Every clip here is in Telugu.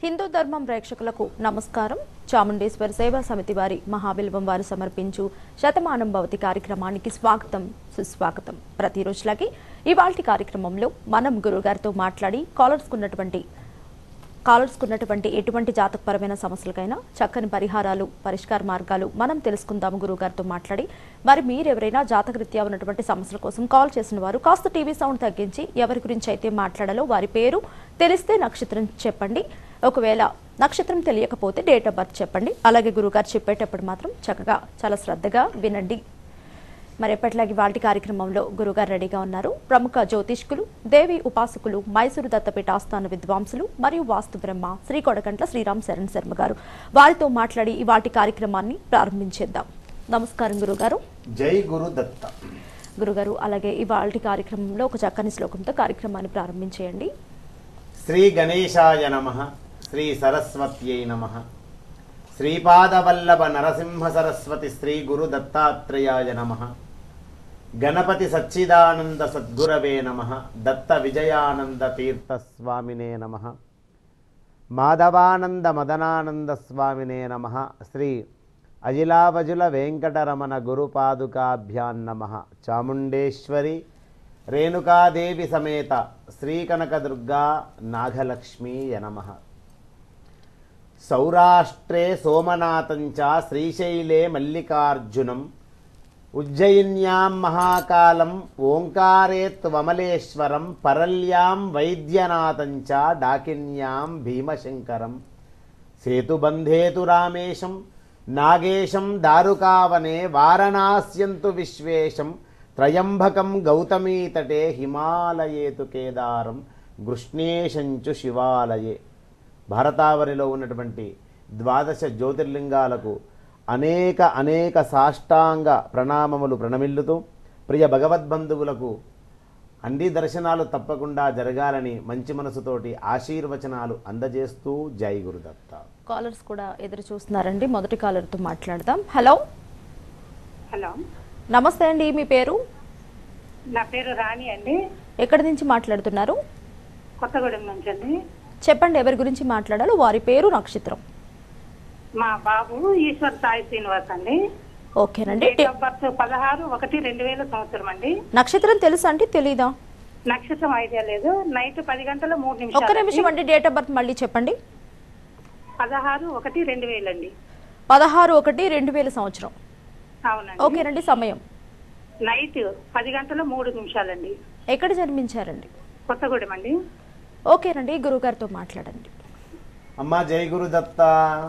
హిందూ ధర్మం ప్రేక్షకులకు నమస్కారం చాముండేశ్వర సేవా సమితి వారి మహాబిల్వం వారు సమర్పించు శతమానం భవతి కార్యక్రమానికి స్వాగతం సుస్వాగతం ప్రతిరోజులాగే ఇవాల్టి కార్యక్రమంలో మనం గురుగారితో మాట్లాడి కాలర్స్ ఉన్నటువంటి కాలర్స్ ఉన్నటువంటి ఎటువంటి జాతకపరమైన సమస్యలకైనా చక్కని పరిహారాలు పరిష్కార మార్గాలు మనం తెలుసుకుందాము గురుగారితో మాట్లాడి మరి మీరు ఎవరైనా జాతకరీత్యా ఉన్నటువంటి సమస్యల కోసం కాల్ చేసిన వారు కాస్త టీవీ సౌండ్ తగ్గించి ఎవరి గురించి అయితే మాట్లాడాలో వారి పేరు తెలిస్తే నక్షత్రం చెప్పండి ఒకవేళ నక్షత్రం తెలియకపోతే డేట్ ఆఫ్ బర్త్ చెప్పండి అలాగే గురుగారు చెప్పేటప్పుడు మాత్రం చక్కగా చాలా శ్రద్ధగా వినండి మరి ఎప్పటిలాగే వాటి కార్యక్రమంలో గురుగారు రెడీగా ఉన్నారు ప్రముఖ జ్యోతిష్కులు దేవి ఉపాసకులు మైసూరు దత్తపీఠ ఆస్థాన విద్వాంసులు మరియు వాస్తు బ్రహ్మ శ్రీ కొడకంట్ల శ్రీరామ్ శరణ్ శర్మ గారు వారితో మాట్లాడి ఈ వాటి కార్యక్రమాన్ని ప్రారంభించేద్దాం నమస్కారం గురుగారు జై గురు దత్త గురుగారు అలాగే ఈ వాటి కార్యక్రమంలో ఒక చక్కని శ్లోకంతో కార్యక్రమాన్ని ప్రారంభించేయండి శ్రీ గణేశాయ నమ శ్రీ సరస్వత్యై నమ శ్రీపాదవల్లభ నరసింహ సరస్వతి శ్రీ గురు దత్తాత్రేయాయ నమ గణపతి సచ్చిదానంద సద్గురవే నమ దత్త విజయానంద తీర్థ స్వామినే నమ మాధవానంద మదనానంద స్వామినే నమ శ్రీ అజిలావజుల వెంకటరమణ గురుపాదుకాభ్యాన్ నమ చాముండేశ్వరి రేణుకాదేవి సమేత శ్రీకనకదుర్గా నాగలక్ష్మీయ నమ సౌరాష్ట్రే సోమనాథంచ శ్రీశైలే మల్లికార్జునం ఉజ్జయిన్యాం మహాకాలం ఓంకారే త్వమలేశ్వరం పరల్యాం వైద్యనాథంచ డాకిన్యాం భీమశంకరం సేతుబంధేతు రామేశం నాగేశం దారుకావనే వారణాస్యంతు విశ్వేశం త్రయంబకం గౌతమీతటే హిమాలయేతు కేదారం గృష్ణేశంచు శివాలయే భారతావరిలో ఉన్నటువంటి ద్వాదశ జ్యోతిర్లింగాలకు అనేక అనేక సాష్టాంగ ప్రణామములు ప్రణమిల్లుతూ ప్రియ భగవద్బంధువులకు అన్ని దర్శనాలు తప్పకుండా జరగాలని మంచి మనసుతోటి ఆశీర్వచనాలు అందజేస్తూ జై గురుదత్త కాలర్స్ కూడా ఎదురు చూస్తున్నారండి మొదటి కాలర్తో మాట్లాడదాం హలో హలో నమస్తే అండి మీ పేరు నా పేరు రాణి అండి ఎక్కడి నుంచి మాట్లాడుతున్నారు కొత్తగూడెం నుంచి అండి చెప్పండి ఎవరి గురించి మాట్లాడాలో వారి పేరు నక్షత్రం మా బాబు ఈశ్వర్ సాయి శ్రీనివాస్ అండి ఓకేనండి డేట్ ఆఫ్ బర్త్ పదహారు ఒకటి రెండు వేల సంవత్సరం అండి నక్షత్రం తెలుసా అంటే తెలీదా నక్షత్రం ఐడియా లేదు నైట్ పది గంటల మూడు ఒక్క నిమిషాలు నిమిషం అండి డేట్ ఆఫ్ బర్త్ మళ్ళీ చెప్పండి పదహారు ఒకటి రెండు వేలండి పదహారు ఒకటి రెండు వేల సంవత్సరం అవునండి ఓకేనండి సమయం నైట్ పది గంటల మూడు నిమిషాలండి ఎక్కడ జన్మించారండి కొత్తగూడెం అండి ఓకేనండి గురుగారితో మాట్లాడండి అమ్మా జై గురుదత్త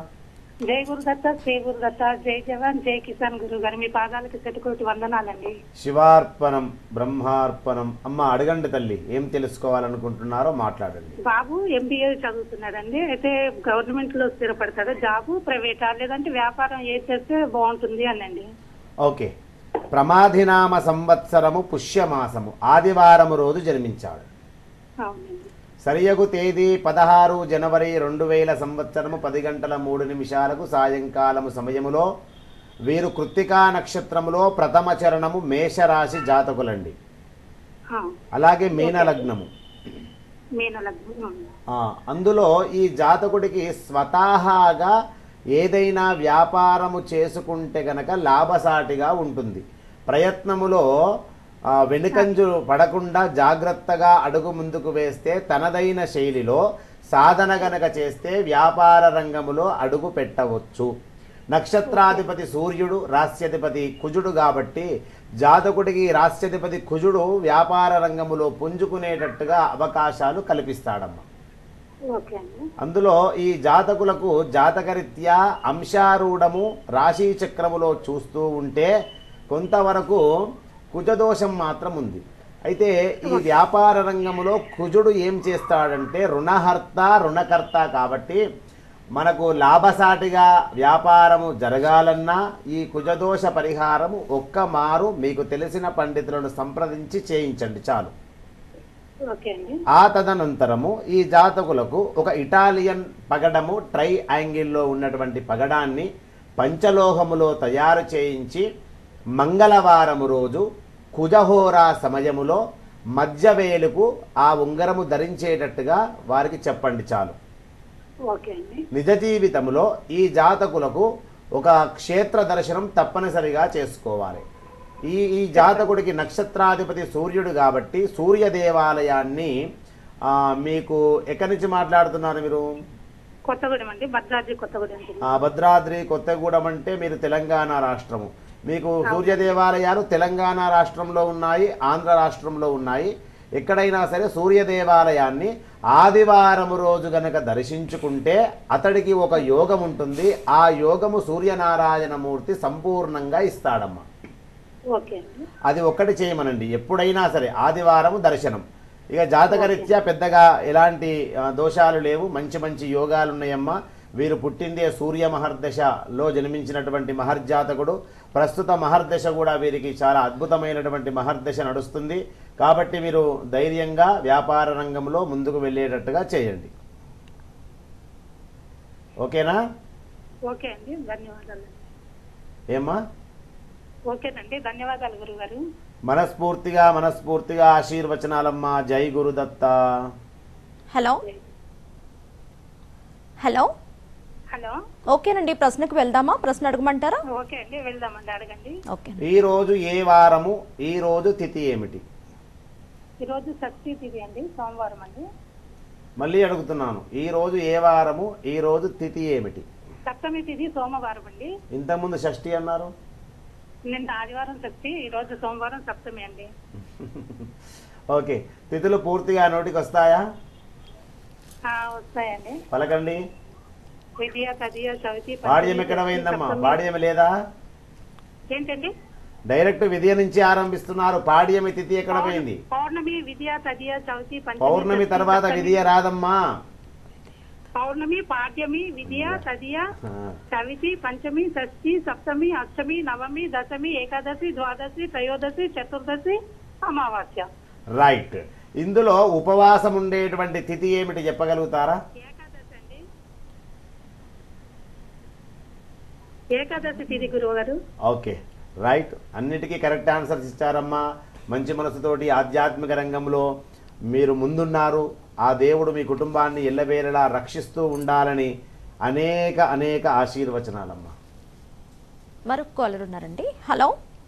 జై గురుదత్త శ్రీ గురుదత్త జై జవాన్ జై కిసాన్ గురువు గారు మీ పాదాలకు శతకోటి వందనాలండి శివార్పణం బ్రహ్మార్పణం అమ్మ అడగండి తల్లి ఏం తెలుసుకోవాలనుకుంటున్నారో మాట్లాడండి బాబు ఎంబీఏ చదువుతున్నాడండి అయితే గవర్నమెంట్ లో స్థిరపడతాడు జాబు ప్రైవేటా లేదంటే వ్యాపారం ఏ చేస్తే బాగుంటుంది అనండి ఓకే ప్రమాధినామ సంవత్సరము పుష్యమాసము ఆదివారము రోజు జన్మించాడు అవునండి సరియగు తేదీ పదహారు జనవరి రెండు వేల సంవత్సరము పది గంటల మూడు నిమిషాలకు సాయంకాలము సమయములో వీరు కృత్తికా నక్షత్రములో ప్రథమ చరణము మేషరాశి జాతకులండి ఆ, అలాగే మీన లగ్నము మీన లగ్నం ఆ, అందులో ఈ జాతకుడికి స్వతహాగా ఏదైనా వ్యాపారము చేసుకుంటే గనక లాభసాటిగా ఉంటుంది ప్రయత్నములో ఆ, వెనుకంజు పడకుండా జాగ్రత్తగా అడుగు ముందుకు వేస్తే తనదైన శైలిలో సాధన గనక చేస్తే వ్యాపార రంగములో అడుగు పెట్టవచ్చు నక్షత్రాధిపతి సూర్యుడు రాస్యాధిపతి కుజుడు కాబట్టి జాతకుడికి రాస్యాధిపతి కుజుడు వ్యాపార రంగములో పుంజుకునేటట్టుగా అవకాశాలు కల్పిస్తాడమ్మా ఓకే అండి అందులో ఈ జాతకులకు జాతకరీత్యా అంశారూఢము రాశి చక్రములో చూస్తూ ఉంటే కొంతవరకు కుజదోషం మాత్రం ఉంది అయితే ఈ వ్యాపార రంగములో కుజుడు ఏం చేస్తాడంటే రుణహర్త రుణకర్త కాబట్టి మనకు లాభసాటిగా వ్యాపారము జరగాలన్నా ఈ కుజదోష పరిహారము ఒక్క మారు మీకు తెలిసిన పండితులను సంప్రదించి చేయించండి చాలు ఓకే అండి ఆ తదనంతరము ఈ జాతకులకు ఒక ఇటాలియన్ పగడము ట్రై యాంగిల్లో ఉన్నటువంటి పగడాన్ని పంచలోహములో తయారు చేయించి మంగళవారము రోజు కుజహోరా సమయములో మధ్యవేలుకు ఆ ఉంగరము ధరించేటట్టుగా వారికి చెప్పండి చాలు ఓకే అండి నిజ జీవితంలో ఈ జాతకులకు ఒక క్షేత్ర దర్శనం తప్పనిసరిగా చేసుకోవాలి ఈ ఈ జాతకుడికి నక్షత్రాధిపతి సూర్యుడు కాబట్టి సూర్య దేవాలయాన్ని ఆ, మీకు ఎక్కడి నుంచి మాట్లాడుతున్నారు మీరు కొత్తగూడెం అండి భద్రాద్రి కొత్తగూడెం జిల్లా. ఆ, భద్రాద్రి కొత్తగూడెం అంటే మీరు తెలంగాణ రాష్ట్రము మీకు సూర్య దేవాలయాలు తెలంగాణ రాష్ట్రంలో ఉన్నాయి ఆంధ్ర రాష్ట్రంలో ఉన్నాయి ఎక్కడైనా సరే సూర్య దేవాలయాన్ని ఆదివారము రోజు గనక దర్శించుకుంటే అతడికి ఒక యోగం ఉంటుంది ఆ యోగము సూర్యనారాయణమూర్తి సంపూర్ణంగా ఇస్తాడమ్మా ఓకే అండి అది ఒక్కటి చేయమనండి ఎప్పుడైనా సరే ఆదివారము దర్శనం ఇక జాతకరీత్యా పెద్దగా ఎలాంటి ఆ, దోషాలు లేవు మంచి మంచి యోగాలు ఉన్నాయమ్మా వీరు పుట్టిందే సూర్య మహర్దశలో జన్మించినటువంటి మహర్జాతకుడు ప్రస్తుత మహర్దశ కూడా వీరికి చాలా అద్భుతమైనటువంటి మహర్దశ నడుస్తుంది కాబట్టి మీరు ధైర్యంగా వ్యాపార రంగంలో ముందుకు వెళ్ళేటట్టుగా చేయండి ఓకేనా ఓకే అండి ధన్యవాదాలు ఏమ్మా ఓకేనండి ధన్యవాదాలు గురుగారు మనస్ఫూర్తిగా మనస్ఫూర్తిగా ఆశీర్వచనాలమ్మా జై గురుదత్త హలో హలో హలో ఓకేనండి ప్రశ్నకు వెళ్దామా ప్రశ్న అడగమంటారా ఓకే అండి వెళ్దామండి అడగండి ఓకే ఈ రోజు ఏ వారము ఈ రోజు తిథి ఏమిటి ఈరోజు షష్ఠీ తిథి అండి సోమవారం అండి మళ్ళీ అడుగుతున్నాను ఈ రోజు ఏ వారము ఈ రోజు తిథి ఏమిటి సప్తమి తిథి సోమవారం అండి ఇంతకుముందు షష్ఠి అన్నారు నిన్న ఆదివారం షష్ఠి ఈరోజు సోమవారం సప్తమి అండి ఓకే తిథులు పూర్తిగా నోటికి వస్తాయా ఆ, వస్తాయండి పలకండి విద్య తదియ చవితి పాడ్యం ఎక్కడ పోయిందమ్మా పాడ్యం లేదా ఏంటండి డైరెక్ట్ విద్య నుంచి ఆరంభిస్తున్నారు పాడ్యమి తిథి ఎక్కడ పోయింది పౌర్ణమి విద్య తదియ చవితి పంచమి, పౌర్ణమి షష్ఠి, తర్వాత సప్తమి. విధియ రాదమ్మా పౌర్ణమి పాడ్యమి విద్య తదియ ఆ, చవితి పంచమి షష్ఠి సప్తమి అష్టమి నవమి దశమి ఏకాదశి ద్వాదశి త్రయోదశి చతుర్దశి అమావాస్య రైట్ ఇందులో ఉపవాసం ఉండేటువంటి తిథి ఏమిటి చెప్పగలుగుతారా ఏకాదశి అండి ఏకాదశి తిథి గురువు గారు ఓకే రైట్ అన్నిటికీ కరెక్ట్ ఆన్సర్స్ ఇచ్చారమ్మా మంచి మనసుతోటి ఆధ్యాత్మిక రంగంలో మీరు ముందున్నారు ఆ దేవుడు మీ కుటుంబాన్ని ఎల్లవేళలా రక్షిస్తూ ఉండాలని అనేక అనేక ఆశీర్వచనాలమ్మా మరొక కాలర్ ఉన్నారండి హలో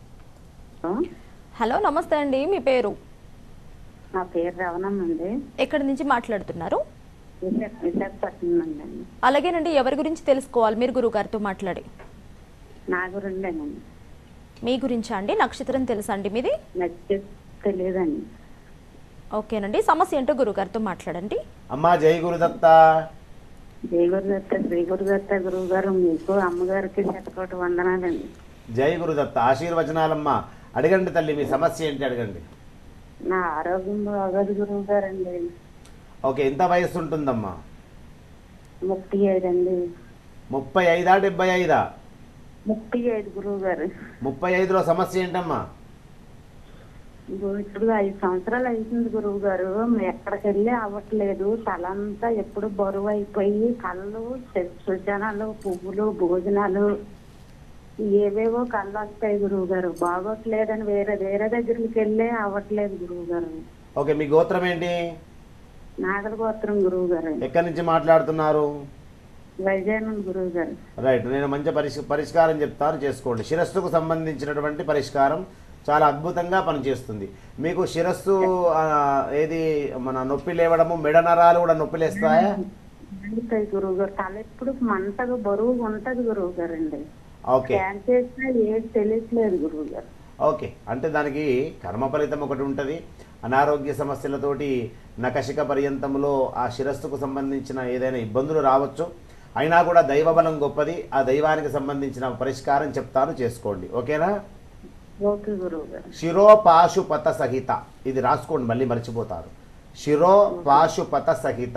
హలో నమస్తే అండి మీ పేరు నా పేరు రవణమ్మ అండి ఎక్కడి నుంచి మాట్లాడుతున్నారు విశాఖ విశాఖపట్నం అండి అలాగేనండి ఎవరి గురించి తెలుసుకోవాలి మీరు గురువు గారితో మాట్లాడి నా గురిండేనండి మీ గురించా అండి నక్షత్రం తెలుసా అండి మీది నచ్చి తెలియదండి ఓకేనండి సమస్య ఏంటో గురువు గారితో మాట్లాడండి అమ్మా జై గురుదత్త జయ గురుదత్త శ్రీ గురుదత్త గురువు గారు మీకు అమ్మగారికి శతకోటి వందనాలండి జై గురుదత్త ఆశీర్వచనాలమ్మా అడగండి తల్లి మీ సమస్య ఏంటి అడగండి నా ఆరోగ్యం బాగోదు గురువు గారండి ఓకే ఎంత వయసు ఉంటుందమ్మా ముప్పై ఐదు అండి ముప్పై ఐదా డెబ్బై ఐదా ముప్పై ఐదు గురువు గారు ముప్పై ఐదులో సమస్య ఏంటమ్మా ఇప్పుడు ఐదు సంవత్సరాలు అవుతుంది గురువు గారు ఎక్కడికి వెళ్ళి అవ్వట్లేదు తలంతా ఎప్పుడు బరువు అయిపోయి కళ్ళు సుజనాలు పువ్వులు భోజనాలు ఏవేవో కళ్ళు వస్తాయి గురువు గారు బాగోట్లేదని వేరే వేరే దగ్గరికి వెళ్ళి అవ్వట్లేదు గురువు గారు ఓకే మీ గోత్రం ఏంటి నాగల గోత్రం గురువు గారు ఎక్కడి నుంచి మాట్లాడుతున్నారు వైజాగ్ గురువు గారు రైట్ నేను మంచి పరిష్ పరిష్కారం చెప్తాను చేసుకోండి శిరస్సుకు సంబంధించినటువంటి పరిష్కారం చాలా అద్భుతంగా పనిచేస్తుంది మీకు శిరస్సు ఆ, ఏది మన నొప్పి లేవడము మెడ నరాలు కూడా నొప్పి లేస్తాయా మండుతాయి గురువు గారు తల ఎప్పుడు మంటగా బరువు ఉంటది గురువు గారు అండి ఓకే స్కాన్ చేసినా ఏది తెలియట్లేదు గురువు గారు ఓకే అంటే దానికి కర్మ ఫలితం ఒకటి ఉంటుంది అనారోగ్య సమస్యలతోటి నకశిక పర్యంతంలో ఆ శిరస్సుకు సంబంధించిన ఏదైనా ఇబ్బందులు రావచ్చు అయినా కూడా దైవబలం గొప్పది ఆ దైవానికి సంబంధించిన పరిష్కారం చెప్తాను చేసుకోండి ఓకేనా ఓకే గురువు గారు శిరోపాశుపత సహిత ఇది రాసుకోండి మళ్ళీ మర్చిపోతారు శిరోపాశుపత సహిత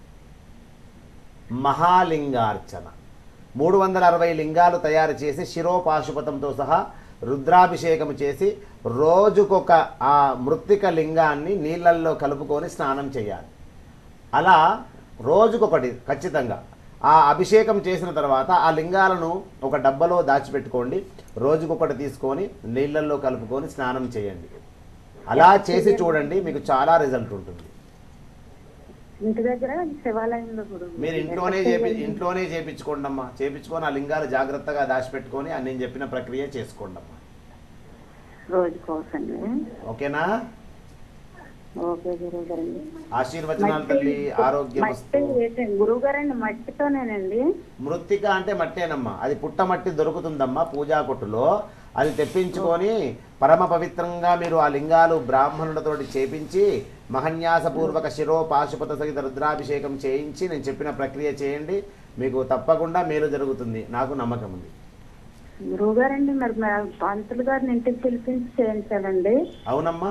మహాలింగార్చన మూడు వందల అరవై లింగాలు తయారు చేసి శిరోపాశుపతంతో సహా రుద్రాభిషేకం చేసి రోజుకొక ఆ మృత్తిక లింగాన్ని నీళ్ళల్లో కలుపుకొని స్నానం చేయాలి అలా రోజుకొకటి ఖచ్చితంగా ఆ అభిషేకం చేసిన తర్వాత ఆ లింగాలను ఒక డబ్బలో దాచిపెట్టుకోండి రోజుకొకటి తీసుకొని నీళ్ళల్లో కలుపుకొని స్నానం చేయండి అలా చేసి చూడండి మీకు చాలా రిజల్ట్ ఉంటుంది ఇంటి దగ్గర శివాలయంలో గురువు మీరు ఇంట్లోనే చేపి ఇంట్లోనే చేపించుకోండి అమ్మా చేపించుకొని ఆ లింగాలు జాగ్రత్తగా దాచిపెట్టుకొని ఆ నేను చెప్పిన ప్రక్రియ చేసుకోండి అమ్మా రోజుకోసండి ఓకేనా ఓకే గురువు గారండి ఆశీర్వచనాలు తల్లి ఆరోగ్యం మట్టి ఏంటండి గురువు గారండి మట్టితోనేనండి మృత్తిక అంటే మట్టేనమ్మా అది పుట్టమట్టి దొరుకుతుందమ్మా పూజా కొట్టులో అది తెప్పించుకొని పరమ పవిత్రంగా మీరు ఆ లింగాలు బ్రాహ్మణులతోటి చేపించి మహన్యాసపూర్వక శిరో పాశుపత సహిత రుద్రాభిషేకం చేయించి నేను చెప్పిన ప్రక్రియ చేయండి మీకు తప్పకుండా మేలు జరుగుతుంది నాకు నమ్మకం ఉంది గురువు గారండి మరి మా పంతులు గారిని ఇంటికి పిలిపించి చేయించాలండి అవునమ్మా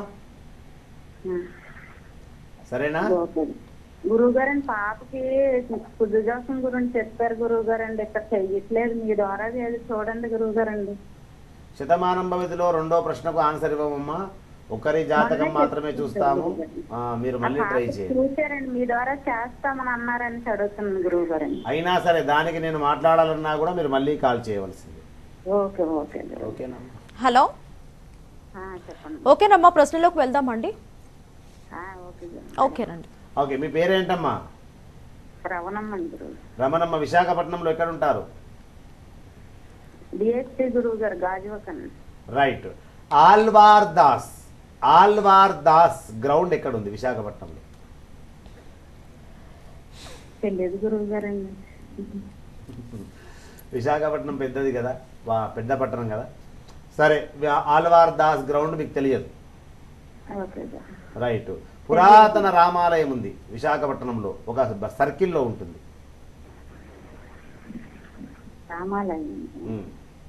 సరేనా ఓకే గురువు గారండి పాపకి కుదుజాసం గురించి చెప్పారు గురువు గారండి ఇక్కడ చెయ్యట్లేదు మీ ద్వారా ఏది చూడండి గురువు గారండి శతమానం భవితిలో రెండో ప్రశ్నకు ఆన్సర్ ఇవ్వమమ్మా ఒకరి జాతకం మాత్రమే చూస్తాము ఆ, మీరు ఆ మళ్ళీ పాప ట్రై చేయండి చూశారండి మీ ద్వారా చేస్తామని అన్నారని చదువుతున్నాను గురువు గారండి అయినా సరే దానికి నేను మాట్లాడాలన్నా కూడా మీరు మళ్ళీ కాల్ చేయవలసింది ఓకే ఓకే గురువు. ఓకేనా హలో ఆ, చెప్పండి ఓకేనమ్మా ప్రశ్నలోకి వెళ్దామండి ఆ, ఓకే గురువు. ఓకేనండి ఓకే మీ పేరేంటమ్మా శ్రవణమ్మండి గురువు రమణమ్మ విశాఖపట్నంలో ఎక్కడ ఉంటారు డిఎస్పీ గురువు గారు గాజువకండి రైట్ ఆల్వార్ దాస్ ఆల్వార్ దాస్ గ్రౌండ్ ఎక్కడ ఉంది విశాఖపట్నంలో తెలియదు గురువు గారండి విశాఖపట్నం పెద్దది కదా వా పెద్ద పట్టణం కదా సరే వి- ఆల్వార్ దాస్ గ్రౌండ్ మీకు తెలియదు ఓకే గురు. రైట్ పురాతన రామాలయం ఉంది విశాఖపట్నంలో ఒక బ- సర్కిల్లో ఉంటుంది రామాలయం ఉమ్.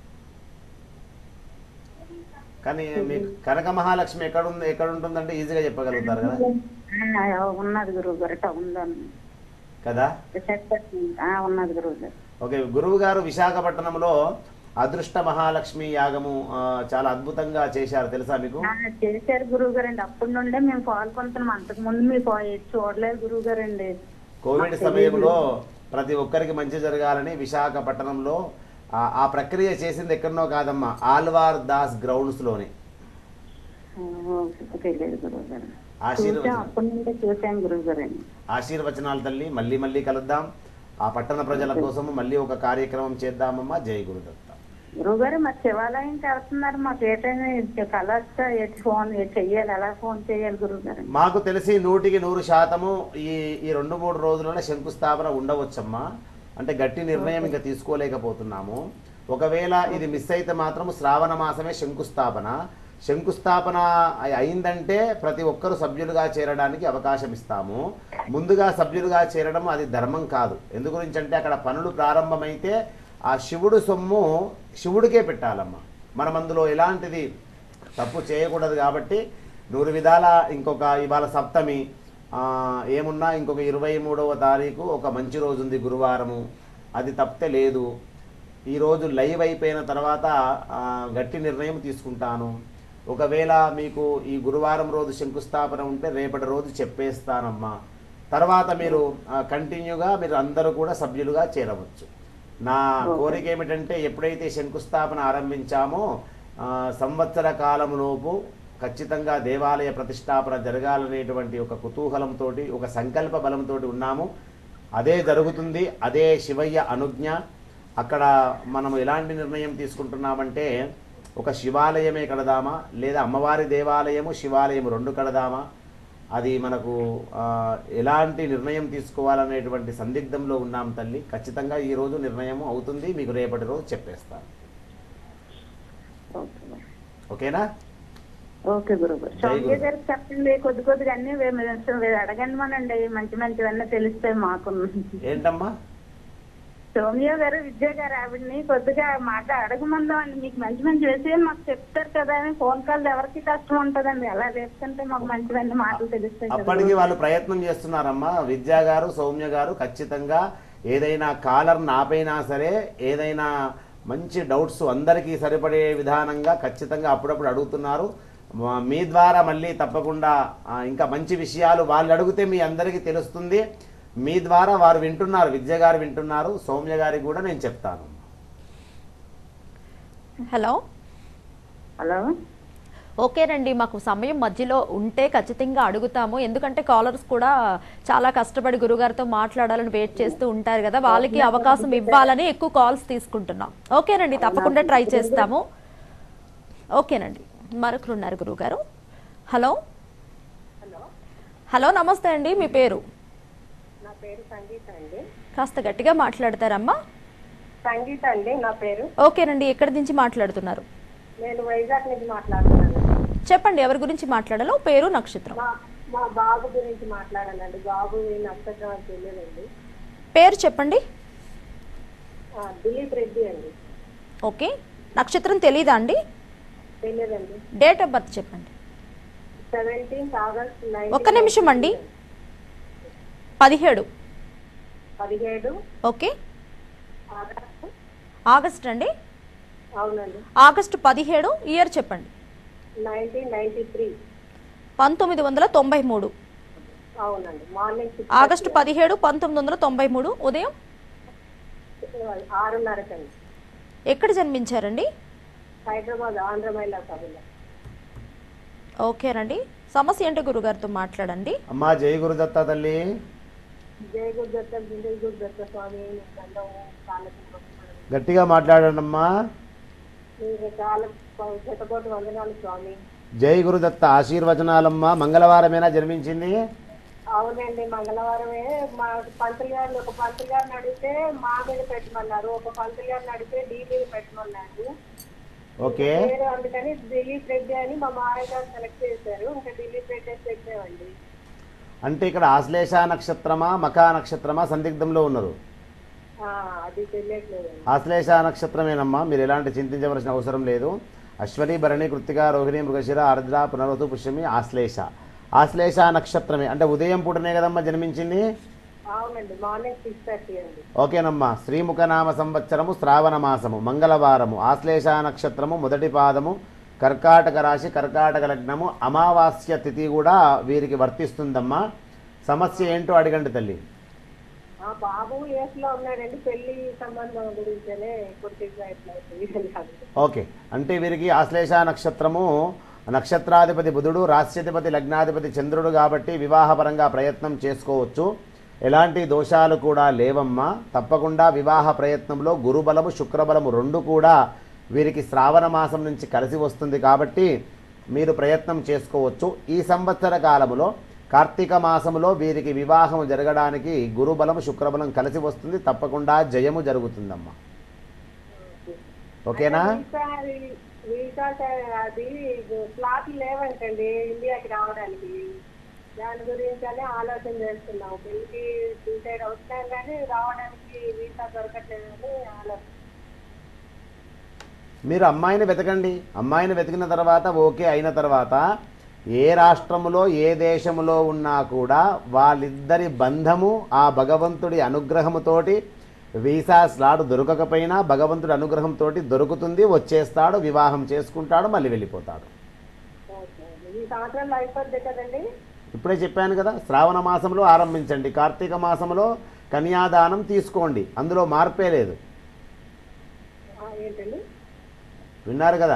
కానీ మీకు కనక మహాలక్ష్మి ఎక్కడ ఉంది ఎక్కడ ఉంటుందంటే ఈజీగా చెప్పగలుగుతారు కదా ఆ, ఉన్నది గురువు గారు టౌన్ లో కదా విశాఖపట్నం ఆ, ఉన్నది గురువు గారు ఓకే గురువు గారు విశాఖపట్నంలో అదృష్ట మహాలక్ష్మి యాగము ఆ, చాలా అద్భుతంగా చేశారు తెలుసా మీకు ఆ, చేశారు గురువు గారండి అప్పటి నుండే మేము పాల్గొంటున్నాం అంతకు ముందు మీ చూడలేదు గురువు గారండి కోవిడ్ సమయంలో ప్రతి ఒక్కరికి మంచి జరగాలని విశాఖపట్నంలో ఆ- ఆ ప్రక్రియ చేసింది ఎక్కడనో కాదమ్మా ఆల్వార్ దాస్ గ్రౌండ్స్ లోనే ఆ, తెలియదు గురువు గారు ఆశీర్వచనం. చూసాం అప్పటి నుండే చూసాం గురువు గారండి ఆశీర్వచనాలు తల్లి మళ్ళీ మళ్ళీ కలుద్దాం ఆ పట్టణ ప్రజల కోసము మళ్ళీ ఒక కార్యక్రమం చేద్దామమ్మా జై గురుదత్త గురువు గారు మరి శివాలయంకి వెళ్తున్నారు మాకు ఏటైనా కలర్స్తా ఎటు ఫోన్ ఎటు చెయ్యాలి ఎలా ఫోన్ చేయాలి గురువు గారు మాకు తెలిసి నూటికి నూరు శాతము ఈ ఈ రెండు మూడు రోజులలో శంకుస్థాపన ఉండవచ్చమ్మా అంటే గట్టి నిర్ణయం ఇంకా తీసుకోలేకపోతున్నాము ఒకవేళ ఇది మిస్ అయితే మాత్రం శ్రావణ మాసమే శంకుస్థాపన శంకుస్థాపన అయి- అయిందంటే ప్రతి ఒక్కరు సభ్యులుగా చేరడానికి అవకాశం ఇస్తాము ముందుగా సభ్యులుగా చేరడం అది ధర్మం కాదు ఎందు గురించి అంటే అక్కడ పనులు ప్రారంభమైతే ఆ శివుడు సొమ్ము శివుడికే పెట్టాలమ్మా మనం అందులో ఎలాంటిది తప్పు చేయకూడదు కాబట్టి నూరు విధాల ఇంకొక ఇవాళ సప్తమి ఆ, ఏమున్నా ఇంకొక ఇరవై మూడవ తారీఖు ఒక మంచి రోజు ఉంది గురువారము అది తప్పితే లేదు ఈరోజు లైవ్ అయిపోయిన తర్వాత ఆ, గట్టి నిర్ణయం తీసుకుంటాను ఒకవేళ మీకు ఈ గురువారం రోజు శంకుస్థాపన ఉంటే రేపటి రోజు చెప్పేస్తానమ్మా తర్వాత మీరు ఆ, కంటిన్యూగా మీరు అందరూ కూడా సభ్యులుగా చేరవచ్చు నా కోరిక ఏమిటంటే ఎప్పుడైతే శంకుస్థాపన ఆరంభించామో ఆ, సంవత్సర కాలంలోపు ఖచ్చితంగా దేవాలయ ప్రతిష్టాపన జరగాలనేటువంటి ఒక కుతూహలంతో ఒక సంకల్ప బలంతో ఉన్నాము అదే జరుగుతుంది అదే శివయ్య అనుజ్ఞ అక్కడ మనం ఎలాంటి నిర్ణయం తీసుకుంటున్నామంటే ఒక శివాలయమే కడదామా లేదా అమ్మవారి దేవాలయము శివాలయము రెండు కడదామా అది మనకు ఆ, ఎలాంటి నిర్ణయం తీసుకోవాలనేటువంటి సందిగ్ధంలో ఉన్నాం తల్లి ఖచ్చితంగా ఈ రోజు నిర్ణయం అవుతుంది మీకు రేపటి రోజు చెప్పేస్తాను ఓకే గురు. ఓకేనా ఓకే గురువు గారు జై సౌమ్య గురు. గారు చెప్పండి కొద్ది కొద్దిగా అన్ని వే- మీరు అడగండి మనండి మంచి మంచివన్నీ తెలిస్తే మాకు ఏంటమ్మా సోమియా గారు విద్య గారు ఆవిడని కొద్దిగా మాట అడగమందాం అండి మీకు మంచి మంచి విషయాలు మాకు చెప్తారు కదా అని ఫోన్ కాల్ ఎవరికి కష్టం ఉంటదండి అలా చెప్తుంటే మాకు మంచివన్నీ మాటలు తెలుస్తాయి కదా. అప్పటికి వాళ్ళు ప్రయత్నం చేస్తున్నారమ్మా విద్యా గారు సౌమ్య గారు ఖచ్చితంగా ఏదైనా కాలర్ ఆపైనా సరే ఏదైనా మంచి డౌట్స్ అందరికీ సరిపడే విధానంగా ఖచ్చితంగా అప్పుడప్పుడు అడుగుతున్నారు మా- మీ ద్వారా మళ్ళీ తప్పకుండా ఆ, ఇంకా మంచి విషయాలు వాళ్ళు అడిగితే మీ అందరికీ తెలుస్తుంది మీ ద్వారా వారు వింటున్నారు విద్య గారు వింటున్నారు సౌమ్య గారికి కూడా నేను చెప్తాను హలో హలో ఓకేనండి మాకు సమయం మధ్యలో ఉంటే ఖచ్చితంగా అడుగుతాము ఎందుకంటే కాలర్స్ కూడా చాలా కష్టపడి గురుగారితో మాట్లాడాలని వెయిట్ చేస్తూ ఉంటారు కదా వాళ్ళకి అవకాశం ఇవ్వాలని ఎక్కువ కాల్స్ తీసుకుంటున్నాం ఓకేనండి తప్పకుండా ట్రై చేస్తాము ఓకేనండి మరొకరు ఉన్నారు గురుగారు హలో హలో నమస్తే అండి మీ పేరు నా పేరు సంగీత అండి కాస్త గట్టిగా మాట్లాడతారమ్మా సంగీత అండి నా పేరు ఓకేనండి ఎక్కడి నుంచి మాట్లాడుతున్నారు నేను వైజాగ్ నుంచి మాట్లాడుతున్నాను చెప్పండి ఎవరి గురించి మాట్లాడాలో పేరు నక్షత్రం మా మా బాబు గురించి మాట్లాడాలండి బాబు ఈ నక్షత్రం అని తెలియదండి పేరు చెప్పండి ఆ, దిలీప్ రెడ్డి అండి ఓకే నక్షత్రం తెలీదా అండి తెలియదండి డేట్ ఆఫ్ బర్త్ చెప్పండి సెవెంటీన్త్ ఆగస్ట్ ఒక్క నిమిషం అండి పదిహేడు పదిహేడు ఓకే ఆగస్టు ఆగస్ట్ అండి అవునండి ఆగస్టు పదిహేడు ఇయర్ చెప్పండి నైన్టీన్ నైన్టీ త్రీ పంతొమ్మిది వందల తొంభై మూడు అవునండి మార్నింగ్ సిక్స్ ఆగస్టు పదిహేడు పంతొమ్మిది వందల తొంభై మూడు ఉదయం ఆరున్నరకండి ఎక్కడ జన్మించారండి హైదరాబాద్ ఆంధ్ర మహిళా సభలో ఓకేనండి సమస్య ఏంటో గురుగారితో మాట్లాడండి అమ్మా జై గురుదత్త తల్లి జయ గురుదత్త జయ గురుదత్త స్వామి గంధం కాళ్ళకి గట్టిగా మాట్లాడండి అమ్మా మీకు చాలా శతకోటి వందనాలు స్వామి జై గురుదత్త ఆశీర్వచనాలమ్మా మంగళవారమేనా జన్మించింది అవునండి మంగళవారమే మా పంతులు గారిని ఒక పంతులు గారిని అడిగితే మా మీద పెట్టమన్నారు ఒక పంతులు గారిని అడిగితే డి మీద పెట్టమన్నారు ఓకే పేరు అందుకని దిలీప్ రెడ్డి అని మా మామయ్య గారు సెలెక్ట్ చేశారు ఇంకా దిలీప్ రెడ్డి అని పెట్టామండి అంటే ఇక్కడ ఆశ్లేష నక్షత్రమా మకా నక్షత్రమా సందిగ్ధంలో ఉన్నారు ఆ, అది తెలియట్లేదండి ఆశ్లేష నక్షత్రమేనమ్మా మీరు ఎలాంటి చింతించవలసిన అవసరం లేదు అశ్వని భరణి కృత్తిక రోహిణి మృగశిర ఆర్ద్ర పునర్వతు పుష్యమి ఆశ్లేష ఆశ్లేష నక్షత్రమే అంటే ఉదయం పూటనే కదమ్మా జన్మించింది అవునండి మార్నింగ్ సిక్స్ థర్టీ అండి ఓకేనమ్మా శ్రీముఖనామ సంవత్సరము శ్రావణ మాసము మంగళవారము ఆశ్లేష నక్షత్రము మొదటి పాదము కర్కాటక రాశి కర్కాటక లగ్నము అమావాస్య తిథి కూడా వీరికి వర్తిస్తుందమ్మా సమస్య ఏంటో అడగండి తల్లి ఆ బాబు ఏస్ లో ఉన్నాడండి పెళ్లి సంబంధం గురించనే కొద్దిగా ఇట్లా తెలియదు ఓకే అంటే వీరికి ఆశ్లేష నక్షత్రము నక్షత్రాధిపతి బుధుడు రాశ్యాధిపతి లగ్నాధిపతి చంద్రుడు కాబట్టి వివాహపరంగా ప్రయత్నం చేసుకోవచ్చు ఎలాంటి దోషాలు కూడా లేవమ్మా తప్పకుండా వివాహ ప్రయత్నంలో గురుబలము శుక్రబలము రెండు కూడా వీరికి శ్రావణ మాసం నుంచి కలిసి వస్తుంది కాబట్టి మీరు ప్రయత్నం చేసుకోవచ్చు ఈ సంవత్సర కాలములో కార్తీక మాసములో వీరికి వివాహం జరగడానికి గురుబలం శుక్రబలం కలిసి వస్తుంది తప్పకుండా జయము జరుగుతుందమ్మా ఓకేనా వీసా అది- వీసా ట- అది స్లాట్లు లేవంటండి ఇండియాకి రావడానికి దాని గురించి అని ఆలోచన చేస్తున్నాం పెళ్లికి డిసైడ్ అవుతున్నాం కానీ రావడానికి వీసా దొరకట్లేదని ఆలోచన మీరు అమ్మాయిని వెతకండి అమ్మాయిని వెతికిన తర్వాత ఓకే అయిన తర్వాత ఏ రాష్ట్రములో ఏ దేశములో ఉన్నా కూడా వాళ్ళిద్దరి బంధము ఆ భగవంతుడి అనుగ్రహముతోటి వీసా స్లాట్ దొరకకపోయినా భగవంతుడి అనుగ్రహంతో దొరుకుతుంది వచ్చేస్తాడు వివాహం చేసుకుంటాడు మళ్ళీ వెళ్ళిపోతాడు ఓకే అండి. ఈ సంవత్సరంలో అయిపోద్ది కదండి ఇప్పుడే చెప్పాను కదా శ్రావణ మాసంలో ఆరంభించండి కార్తీక మాసంలో కన్యాదానం తీసుకోండి అందులో మార్పే లేదు ఆ, ఏంటండి విన్నారు కదా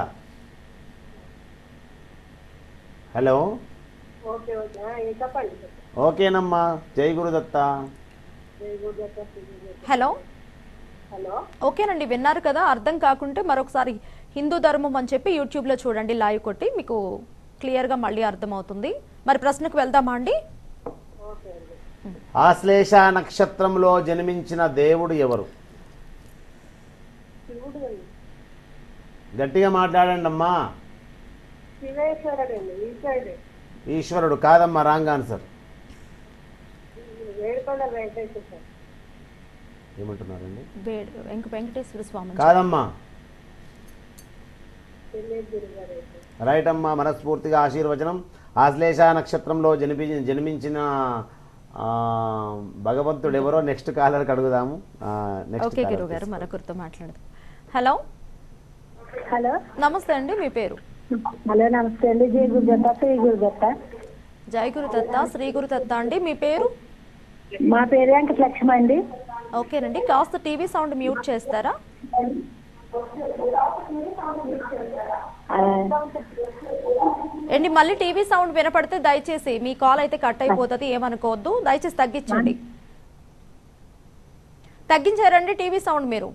హలో ఓకే ఓకే ఆ, ఏ చెప్పండి చెప్పండి. ఓకేనమ్మా జై గురుదత్త జై గురుదత్త, శ్రీ గురుదత్త. హలో హలో ఓకేనండి విన్నారు కదా అర్థం కాకుంటే మరొకసారి హిందూ ధర్మం అని చెప్పి యూట్యూబ్లో చూడండి లైవ్ కొట్టి మీకు క్లియర్గా మళ్ళీ అర్థమవుతుంది మరి ప్రశ్నకు వెళ్దామా అండి ఓకే అండి ఆశ్లేష నక్షత్రంలో జన్మించిన దేవుడు ఎవరు శివుడు అండి గట్టిగా మాట్లాడండి అమ్మా శివేశ్వరుడు అండి ఈశ్వరుడు ఈశ్వరుడు కాదమ్మా రాంగ్ ఆన్సర్ వేడుకొండ వెంకటేశ్వర స్వామి. ఏమంటున్నారండి వేడ్ వెంక వెంకటేశ్వర స్వామి కాదమ్మా తెలియదు గురుగారు అయితే. రైట్ అమ్మా మనస్ఫూర్తిగా ఆశీర్వచనం ఆశ్లేష నక్షత్రంలో జన్మి జన్మించిన ఆ, భగవంతుడు ఎవరో నెక్స్ట్ కాలర్కి అడుగుదాము నెక్స్ట్ ఓకే గురువు గారు మరొకరితో మాట్లాడదాం హలో హలో నమస్తే అండి మీ పేరు హలో నమస్తే అండి జయ గురుదత్త శ్రీ గురుదత్త జై గురు దత్త శ్రీ గురు దత్త అండి మీ పేరు మా పేరు వెంకట లక్ష్మి అండి ఓకేనండి కాస్త టీవీ సౌండ్ మ్యూట్ చేస్తారా ఆ, ఏంటి మళ్ళీ టీవీ సౌండ్ వినపడితే దయచేసి మీ కాల్ అయితే కట్ అయిపోతుంది ఏమనుకోవద్దు దయచేసి తగ్గించండి తగ్గించారండి టీవీ సౌండ్ మీరు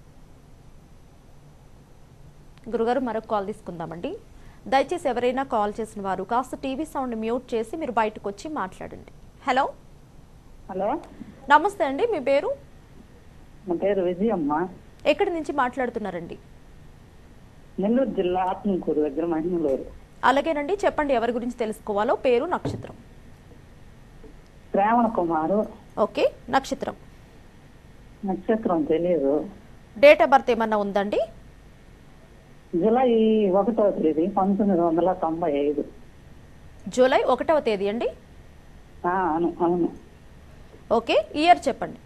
గురుగారు మరొక కాల్ తీసుకుందామండి దయచేసి ఎవరైనా కాల్ చేసిన వారు కాస్త టీవీ సౌండ్ మ్యూట్ చేసి మీరు బయటకు వచ్చి మాట్లాడండి హలో హలో నమస్తే అండి మీ పేరు నా పేరు విజయమ్మ ఎక్కడి నుంచి మాట్లాడుతున్నారండి నెల్లూరు జిల్లా ఆత్మకూరు దగ్గర మహిళలూరు అలాగేనండి చెప్పండి ఎవరి గురించి తెలుసుకోవాలో పేరు నక్షత్రం శ్రావణ కుమారు ఓకే నక్షత్రం నక్షత్రం తెలియదు డేట్ ఆఫ్ బర్త్ ఏమన్నా ఉందండి జూలై ఒకటో తేదీ పంతొమ్మిది వందల తొంభై ఐదు జూలై ఒకటవ తేదీ అండి ఆ, అవును అవును ఓకే ఇయర్ చెప్పండి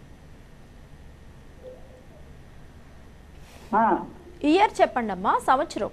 ఆ, ఇయర్ చెప్పండి అమ్మా సంవత్సరం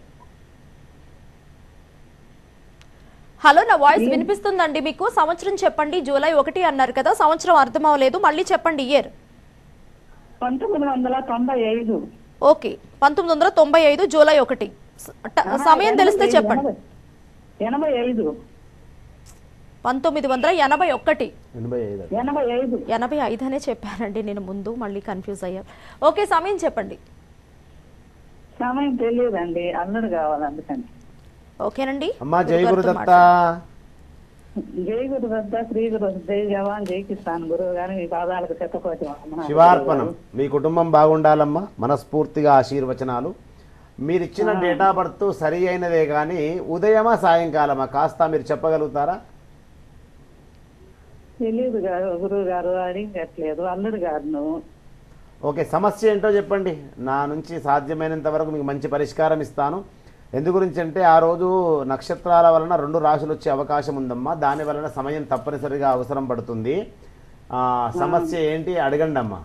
హలో నా వాయిస్ వినిపిస్తుందండి మీకు సంవత్సరం చెప్పండి జూలై ఒకటి అన్నారు కదా సంవత్సరం అర్థం అవ్వలేదు మళ్ళీ చెప్పండి ఇయర్ పంతొమ్మిది వందల తొంభై ఐదు ఓకే పంతొమ్మిది వందల తొంభై ఐదు జూలై ఒకటి స- ట- ఆ, సమయం తెలిస్తే ఎనభై- చెప్పండి ఎనభై- ఎనభై ఐదు పంతొమ్మిది వందల ఎనభై ఒకటి ఎనభై ఐదు ఎనభై ఐదు ఎనభై ఐదు అనే చెప్పానండి నేను ముందు మళ్ళీ కన్ఫ్యూజ్ అయ్యా ఓకే సమయం చెప్పండి సమయం తెలియదండి అల్లుడు కావాలి అందుకని ఓకేనండి అమ్మా జై గురుగారితో గురుదత్త మాట్లాడండి. జై గురు దత్త శ్రీ గురు జై జవాన్ జై కిసాన్ గురువు గారు మీ పాదాలకు చెత్తకోటి వందనాలు. శివార్పణం మీ కుటుంబం బాగుండాలమ్మా మనస్ఫూర్తిగా ఆశీర్వచనాలు మీరు ఇచ్చిన డేట్ ఆఫ్ బర్త్ సరి అయినదే కానీ ఉదయమా సాయంకాలమా కాస్త మీరు చెప్పగలుగుతారా తెలియదు గారు గురువు గారు అడిగట్లేదు అల్లుడు గారు నువ్వు ఓకే సమస్య ఏంటో చెప్పండి నా నుంచి సాధ్యమైనంత వరకు మీకు మంచి పరిష్కారం ఇస్తాను ఎందు గురించి అంటే ఆ రోజు నక్షత్రాల వలన రెండు రాశులు వచ్చే అవకాశం ఉందమ్మా దాని వలన సమయం తప్పనిసరిగా అవసరం పడుతుంది ఆ, సమస్య ఏంటి అడగండి అమ్మా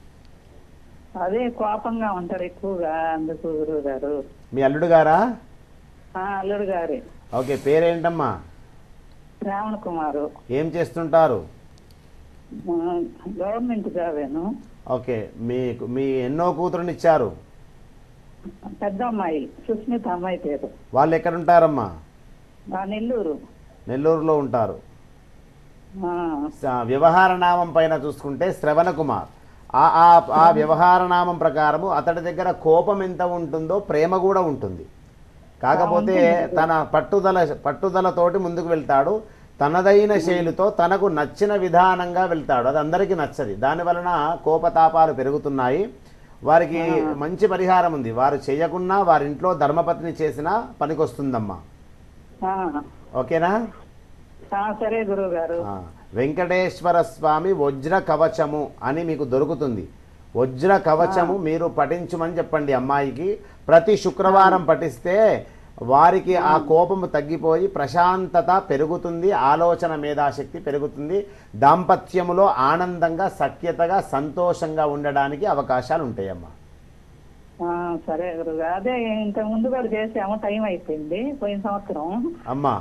అదే కోపంగా ఉంటారు ఎక్కువగా అందుకు గురువు గారు మీ అల్లుడు గారా ఆ, అల్లుడు గారి ఓకే పేరేంటమ్మా శ్రావణ కుమారు ఏం చేస్తుంటారు ఆ, గవర్నమెంట్ జాబేను ఓకే మీకు మీ ఎన్నో కూతురుని ఇచ్చారు పెద్ద అమ్మాయి సుస్మిత అమ్మాయి పేరు వాళ్ళు ఎక్కడ ఉంటారమ్మా ఆ, నెల్లూరు నెల్లూరులో ఉంటారు ఆ, స- వ్యవహార నామం పైన చూసుకుంటే శ్రవణ కుమార్ ఆ ఆ ఆ వ్యవహార నామం ప్రకారము అతడి దగ్గర కోపం ఎంత ఉంటుందో ప్రేమ కూడా ఉంటుంది కాకపోతే తన పట్టుదల పట్టుదలతోటి ముందుకు వెళ్తాడు తనదైన శైలితో తనకు నచ్చిన విధానంగా వెళ్తాడు అది అందరికీ నచ్చది దాని వలన కోపతాపాలు పెరుగుతున్నాయి వారికి మంచి పరిహారం ఉంది వారు చేయకున్నా వారి ఇంట్లో ధర్మపత్ని చేసినా పనికొస్తుందమ్మా ఆ, ఓకేనా ఆ, సరే గురువు గారు ఆ, వెంకటేశ్వర స్వామి వజ్ర కవచము అని మీకు దొరుకుతుంది వజ్ర కవచము మీరు పఠించమని చెప్పండి అమ్మాయికి ప్రతి శుక్రవారం పఠిస్తే వారికి ఆ కోపము తగ్గిపోయి ప్రశాంతత పెరుగుతుంది ఆలోచన మేధాశక్తి పెరుగుతుంది దాంపత్యములో ఆనందంగా సఖ్యతగా సంతోషంగా ఉండడానికి అవకాశాలు ఉంటాయమ్మా ఆ, సరే గురువు గారు అదే ఇంతకు ముందు కూడా చేసాము టైం అయిపోయింది పోయిన సంవత్సరం అమ్మా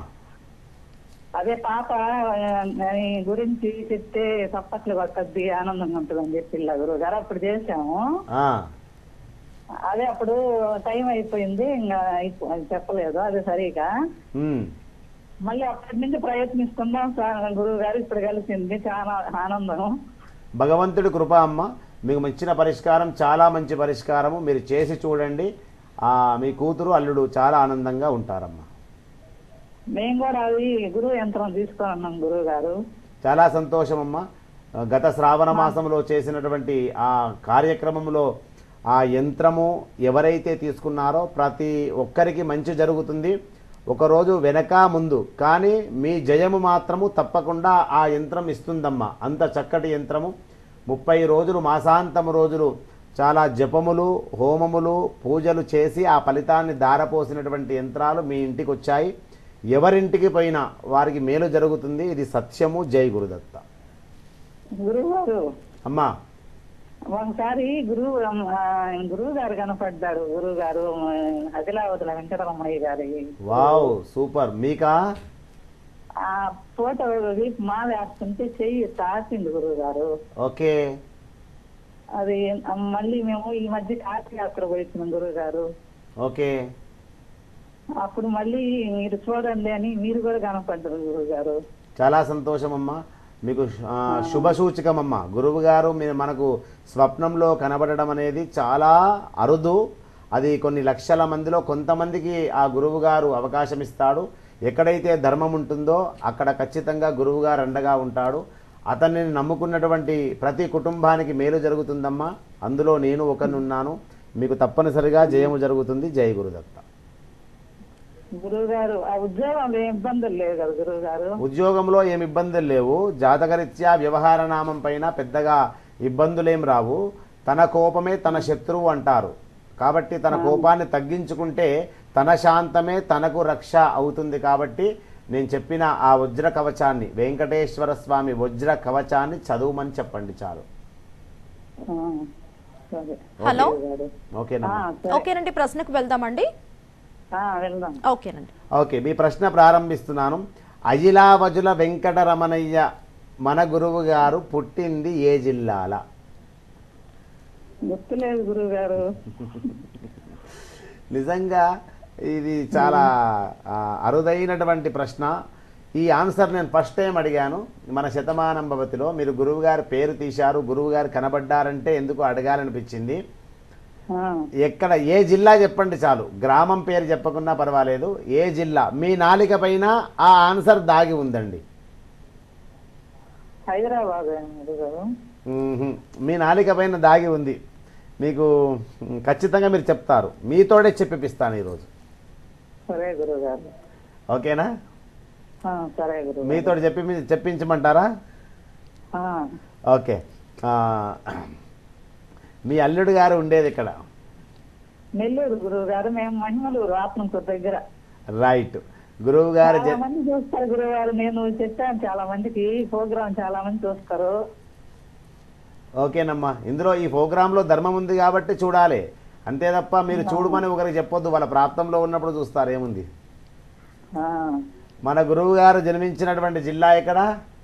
అదే పాప ఆ, దాని గురించి చెప్తే తప్పట్లు కొట్టద్ది ఆనందంగా ఉంటుందని చెప్పి గురువు గారు అప్పుడు చేసాము ఆ, అదే అప్పుడు టైం అయిపోయింది ఇంకా అయిపో- అది చెప్పలేదు అదే సరిగా ఉమ్. మళ్ళీ అప్పటి నుంచి ప్రయత్నిస్తున్నాం సార్ గురువు గారు ఇప్పుడు కలిసింది చాలా ఆనందం భగవంతుడి కృప అమ్మ మీకు ఇచ్చిన పరిష్కారం చాలా మంచి పరిష్కారము మీరు చేసి చూడండి ఆ, మీ కూతురు అల్లుడు చాలా ఆనందంగా ఉంటారమ్మా మేము కూడా అది గురువు యంత్రం తీసుకొని ఉన్నాం గురువు గారు చాలా సంతోషం అమ్మా గత శ్రావణ మాసంలో చేసినటువంటి ఆ కార్యక్రమంలో ఆ యంత్రము ఎవరైతే తీసుకున్నారో ప్రతి ఒక్కరికి మంచి జరుగుతుంది ఒకరోజు వెనక ముందు కానీ మీ జయము మాత్రము తప్పకుండా ఆ యంత్రం ఇస్తుందమ్మా అంత చక్కటి యంత్రము ముప్పై రోజులు మాసాంతము రోజులు చాలా జపములు హోమములు పూజలు చేసి ఆ ఫలితాన్ని దారపోసినటువంటి యంత్రాలు మీ ఇంటికి వచ్చాయి ఎవరింటికి పోయినా వారికి మేలు జరుగుతుంది ఇది సత్యము జై గురుదత్త గురువు గారు అమ్మా ఒకసారి గురువు ఆ, గురువు గారు కనపడ్డారు గురువు గారు ఆ, అదిలావతుల వెంకటరమణయ్య గారి వావ్ సూపర్ మీకా ఆ ఫోటో వీపు మాల వేస్తుంటే చెయ్యి తాకింది గురువు గారు ఓకే అది ఆ, మళ్ళీ మేము ఈ మధ్య కాశీ యాత్ర పోయిస్తున్నాం గురువు గారు ఓకే అప్పుడు మళ్ళీ మీరు చూడండి అని మీరు కూడా కనపడ్డారు గురువు గారు చాలా సంతోషం అమ్మా మీకు ఆ, శుభ సూచకమమ్మా గురువు గారు మీరు మనకు స్వప్నంలో కనబడడం అనేది చాలా అరుదు అది కొన్ని లక్షల మందిలో కొంతమందికి ఆ గురువు గారు అవకాశం ఇస్తాడు ఎక్కడైతే ధర్మం ఉంటుందో అక్కడ ఖచ్చితంగా గురువు గారు అండగా ఉంటాడు అతన్ని నమ్ముకున్నటువంటి ప్రతి కుటుంబానికి మేలు జరుగుతుందమ్మా అందులో నేను ఒకనున్నాను మీకు తప్పనిసరిగా జయము జరుగుతుంది జయ గురుదత్త గురువు గారు ఆ ఉద్యోగంలో ఏం ఇబ్బందులు లేవు కదా గురువు గారు ఉద్యోగంలో ఏమి ఇబ్బందులు లేవు జాతకరీత్యా వ్యవహార నామం పైన పెద్దగా ఇబ్బందులేం రావు తన కోపమే తన శత్రువు అంటారు కాబట్టి తన కోపాన్ని తగ్గించుకుంటే తన శాంతమే తనకు రక్ష అవుతుంది కాబట్టి నేను చెప్పిన ఆ వజ్ర కవచాన్ని వెంకటేశ్వర స్వామి వజ్ర కవచాన్ని చదువుమని చెప్పండి చాలు ఆ, సరే హలో గారు. ఓకేనా ఆ, సరే. ఓకేనండి ప్రశ్నకు వెళ్దామండి ఆ, వెళ్దాం ఓకేనండి ఓకే మీ ప్రశ్న ప్రారంభిస్తున్నాను అజిలావజుల వెంకటరమణయ్య మన గురువు గారు పుట్టింది ఏ జిల్లాల గుర్తులేదు గురువు గారు నిజంగా ఇది చాలా ఆ, అరుదైనటువంటి ప్రశ్న ఈ ఆన్సర్ నేను ఫస్ట్ టైం అడిగాను మన శతమానం భవతిలో మీరు గురువుగారి పేరు తీశారు గురువుగారు కనబడ్డారంటే ఎందుకు అడగాలనిపించింది ఆ, ఎక్కడ ఏ జిల్లా చెప్పండి చాలు గ్రామం పేరు చెప్పకున్నా పర్వాలేదు ఏ జిల్లా మీ నాలిక పైన ఆ ఆన్సర్ దాగి ఉందండి హైదరాబాద్ గురువు గారు మ్మ్హ్మ్. మీ నాలిక పైన దాగి ఉంది మీకు మ్, ఖచ్చితంగా మీరు చెప్తారు మీతోడే చెప్పిపిస్తాను ఈరోజు సరే గురువు గారు ఓకేనా ఆ, సరే గురువు గారు. మీతో చెప్పి చెప్పించమంటారా ఆ, ఓకే ఆ, మీ అల్లుడు గారు ఉండేది ఇక్కడ నెల్లూరు గురువు గారు మేము మహిమలూరు ఆత్మకూరు దగ్గర రైట్ గురువు గారు చాలా మంది చూస్తారు గురువు గారు నేను చెప్పాను చాలా మందికి ప్రోగ్రామ్ చాలా మంది చూస్తారు ఓకేనమ్మా ఇందులో ఈ ప్రోగ్రాంలో ధర్మం ఉంది కాబట్టి చూడాలి అంతే తప్ప మీరు చూడమని ఒకరికి చెప్పొద్దు వాళ్ళ ప్రాప్తంలో ఉన్నప్పుడు చూస్తారు ఏముంది ఆ, మన గురువు గారు జన్మించినటువంటి జిల్లా ఎక్కడ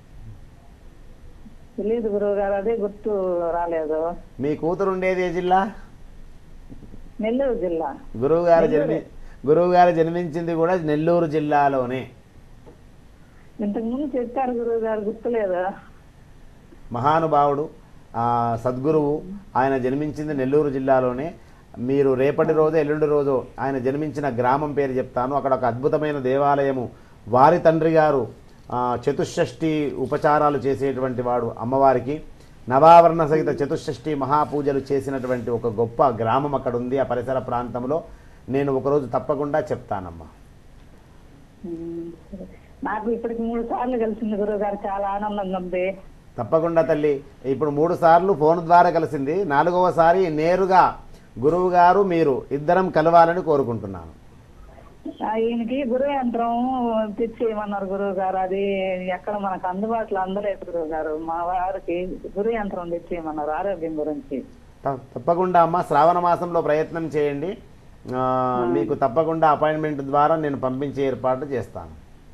తెలియదు గురువు గారు అదే గుర్తు రాలేదు మీ కూతురు ఉండేది ఏ జిల్లా నెల్లూరు జిల్లా గురువు గారు జన్మి గురువు గారు జన్మించింది కూడా నెల్లూరు జిల్లాలోనే ఇంతకు ముందు చెప్పారు గురువు గారు గుర్తులేదు మహానుభావుడు ఆ, సద్గురువు ఆయన జన్మించింది నెల్లూరు జిల్లాలోనే మీరు రేపటి రోజు ఎల్లుండి రోజు ఆయన జన్మించిన గ్రామం పేరు చెప్తాను అక్కడ ఒక అద్భుతమైన దేవాలయము వారి తండ్రి గారు ఆ, చతుషష్ఠి ఉపచారాలు చేసేటువంటి వాడు అమ్మవారికి నవావరణ సహిత చతుషష్ఠి మహాపూజలు చేసినటువంటి ఒక గొప్ప గ్రామం అక్కడ ఉంది ఆ పరిసర ప్రాంతంలో నేను ఒకరోజు తప్పకుండా చెప్తానమ్మా ఉమ్, సరే. నాకు ఇప్పటికి మూడు సార్లు కలిసింది గురువు గారు చాలా ఆనందంగా ఉంది తప్పకుండా తల్లి ఇప్పుడు మూడు సార్లు ఫోన్ ద్వారా కలిసింది నాలుగవసారి నేరుగా గురువు గారు మీరు ఇద్దరం కలవాలని కోరుకుంటున్నాను ఆ, ఈయనకి గురు యంత్రం తెచ్చేయమన్నారు గురువు గారు అది ఎక్కడ మనకు అందుబాటులో అందలేదు గురువు గారు మా వారికి గురు యంత్రం తెచ్చేయమన్నారు ఆరోగ్యం గురించి త- తప్పకుండా అమ్మ శ్రావణ మాసంలో ప్రయత్నం చేయండి ఆ, మీకు తప్పకుండా అపాయింట్మెంట్ ద్వారా నేను పంపించే ఏర్పాటు చేస్తాను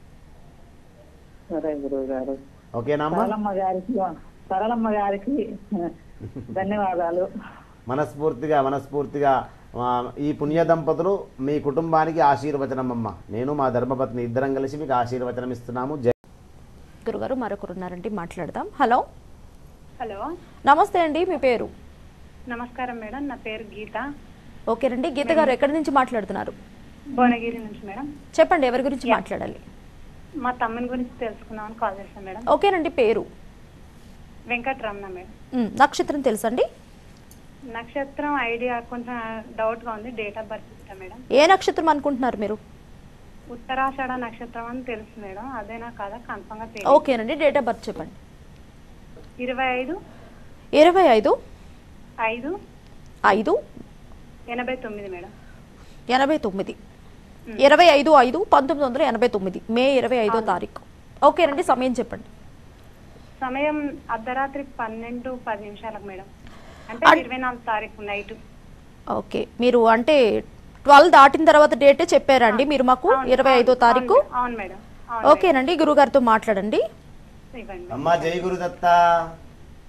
సరే గురువు గారు ఓకేనా అమ్మా సరళమ్మ గారికి సరళమ్మ గారికి ధన్యవాదాలు మనస్ఫూర్తిగా మనస్ఫూర్తిగా ఆ, ఈ పుణ్య దంపతులు మీ కుటుంబానికి ఆశీర్వచనం అమ్మ నేను మా ధర్మపత్ని ఇద్దరం కలిసి మీకు ఆశీర్వచనం ఇస్తున్నాము జై గురుగారు మరొకరు ఉన్నారండి మాట్లాడదాం హలో హలో నమస్తే అండి మీ పేరు నమస్కారం మేడం నా పేరు గీత ఓకేనండి గీత గారు ఎక్కడి నుంచి మాట్లాడుతున్నారు భువనగిరి నుంచి మేడం చెప్పండి ఎవరి గురించి మాట్లాడాలి మా తమ్ముని గురించి తెలుసుకుందామని కాల్ చేశాను మేడం ఓకేనండి పేరు వెంకటరమణ మేడం ఉమ్, నక్షత్రం తెలుసండి నక్షత్రం ఐడియా కొంచెం డౌట్ గా ఉంది డేట్ ఆఫ్ బర్త్ ఇస్తా మేడం ఏ నక్షత్రం అనుకుంటున్నారు మీరు ఉత్తరాషాఢ నక్షత్రం అని తెలుసు మేడం అదేనా కాదా కన్ఫర్మ్ గా తెలియదు ఓకేనండి డేట్ ఆఫ్ బర్త్ చెప్పండి ఇరవై ఐదు ఇరవై ఐదు ఐదు ఐదు ఎనభై తొమ్మిది మేడం ఎనభై తొమ్మిది ఇరవై ఐదు ఐదు పంతొమ్మిది వందల ఎనభై తొమ్మిది మే ఇరవై ఐదో తారీఖు ఓకేనండి సమయం చెప్పండి సమయం అర్ధరాత్రి పన్నెండు పది నిమిషాలకు మేడం అంటే అన్- ఇరవై నాలుగు తారీఖు నైట్ ఓకే మీరు అంటే ట్వెల్వ్ దాటిన తర్వాత డేటే చెప్పారండి మీరు మాకు అవును, ఇరవై ఐదో అవును, తారీఖు అవును, అవును మేడం అవును ఓకేనండి గురుగారితో మాట్లాడండి మేడం. ఇవ్వండి అమ్మా జై గురుదత్త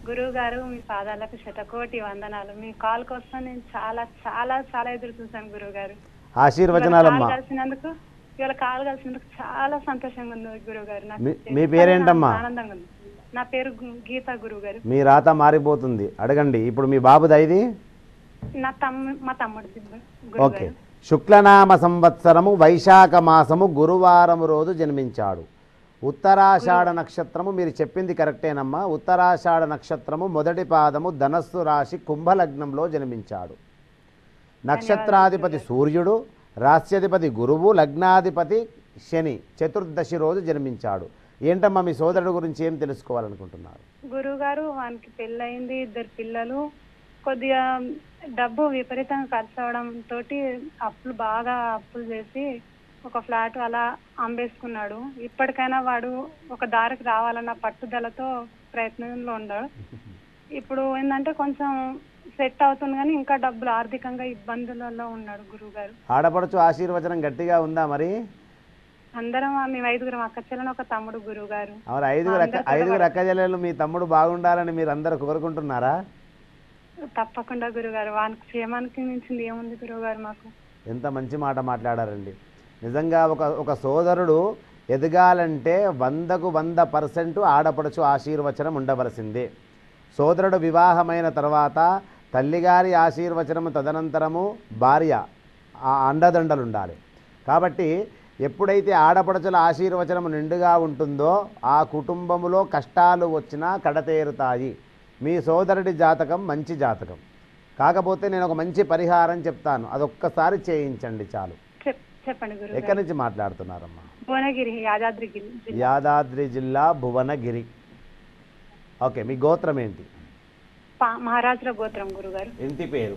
గురువు గారు మీ పాదాలకు శతకోటి వందనాలు మీ కాల్ కోసం నేను చాలా చాలా చాలా ఎదురు చూసాను గురువు గారు ఆశీర్వచనాలమ్మా కలిసినందుకు ఇవాళ కాల్ కలిసినందుకు చాలా సంతోషంగా ఉంది గురువు గారు నాకు మీ- మీ పేరేంటమ్మా? ఆనందంగా ఉంది నా పేరు గు- గీత గురువు గారు మీ రాత మారిపోతుంది అడగండి ఇప్పుడు మీ బాబుది ఇది నా తమ్ము మా తమ్ముడిది గురువు ఓకే గారు శుక్లనామ సంవత్సరము వైశాఖ మాసము గురువారము రోజు జన్మించాడు ఉత్తరాషాఢ నక్షత్రము మీరు చెప్పింది కరెక్టేనమ్మా ఉత్తరాషాఢ నక్షత్రము మొదటి పాదము ధనస్సు రాశి కుంభలగ్నంలో జన్మించాడు నక్షత్రాధిపతి సూర్యుడు రాస్యాధిపతి గురువు లగ్నాధిపతి శని చతుర్దశి రోజు జన్మించాడు ఏంటమ్మా మీ సోదరుడు గురించి ఏం తెలుసుకోవాలనుకుంటున్నారు గురువు గారు వానికి పెళ్ళయింది ఇద్దరు పిల్లలు కొద్దిగా డబ్బు విపరీతంగా ఖర్చు అవడం తోటి అప్పులు బాగా అప్పులు చేసి ఒక ఫ్లాట్ అలా అమ్మేసుకున్నాడు ఇప్పటికైనా వాడు ఒక దారికి రావాలన్న పట్టుదలతో ప్రయత్నంలో ఉన్నాడు ఇప్పుడు ఏంటంటే కొంచెం సెట్ అవుతుంది కానీ ఇంకా డబ్బులు ఆర్థికంగా ఇబ్బందులలో ఉన్నాడు గురువు గారు ఆడపడుచు ఆశీర్వచనం గట్టిగా ఉందా మరి అందరం మేము ఐదుగురం అక్క చెల్లెని ఒక తమ్ముడు గురువు గారు మరి ఐదుగురు అక్క ఐదుగురు అక్క చెల్లెలు మీ తమ్ముడు బాగుండాలని మీరు అందరు కోరుకుంటున్నారా తప్పకుండా గురుగారు వానికి క్షేమానికి మించింది ఏముంది గురువు గారు మాకు ఎంత మంచి మాట మాట్లాడారండి నిజంగా ఒక ఒక సోదరుడు ఎదగాలంటే వందకు వంద పర్సెంట్ ఆడపడుచు ఆశీర్వచనం ఉండవలసిందే సోదరుడు వివాహమైన తర్వాత తల్లిగారి ఆశీర్వచనము తదనంతరము భార్య ఆ అండదండలు ఉండాలి కాబట్టి ఎప్పుడైతే ఆడపడుచుల ఆశీర్వచనం నిండుగా ఉంటుందో ఆ కుటుంబములో కష్టాలు వచ్చినా కడతేరుతాయి మీ సోదరుడి జాతకం మంచి జాతకం కాకపోతే నేను ఒక మంచి పరిహారం చెప్తాను అదొక్కసారి చేయించండి చాలు చెప్ చెప్పండి గురువు ఎక్కడి నుంచి మాట్లాడుతున్నారమ్మా భువనగిరి యాదాద్రిగిరి జిల్లా. యాదాద్రి జిల్లా భువనగిరి ఓకే మీ గోత్రం ఏంటి పా- మహారాజుల గోత్రం గురుగారు ఇంటి పేరు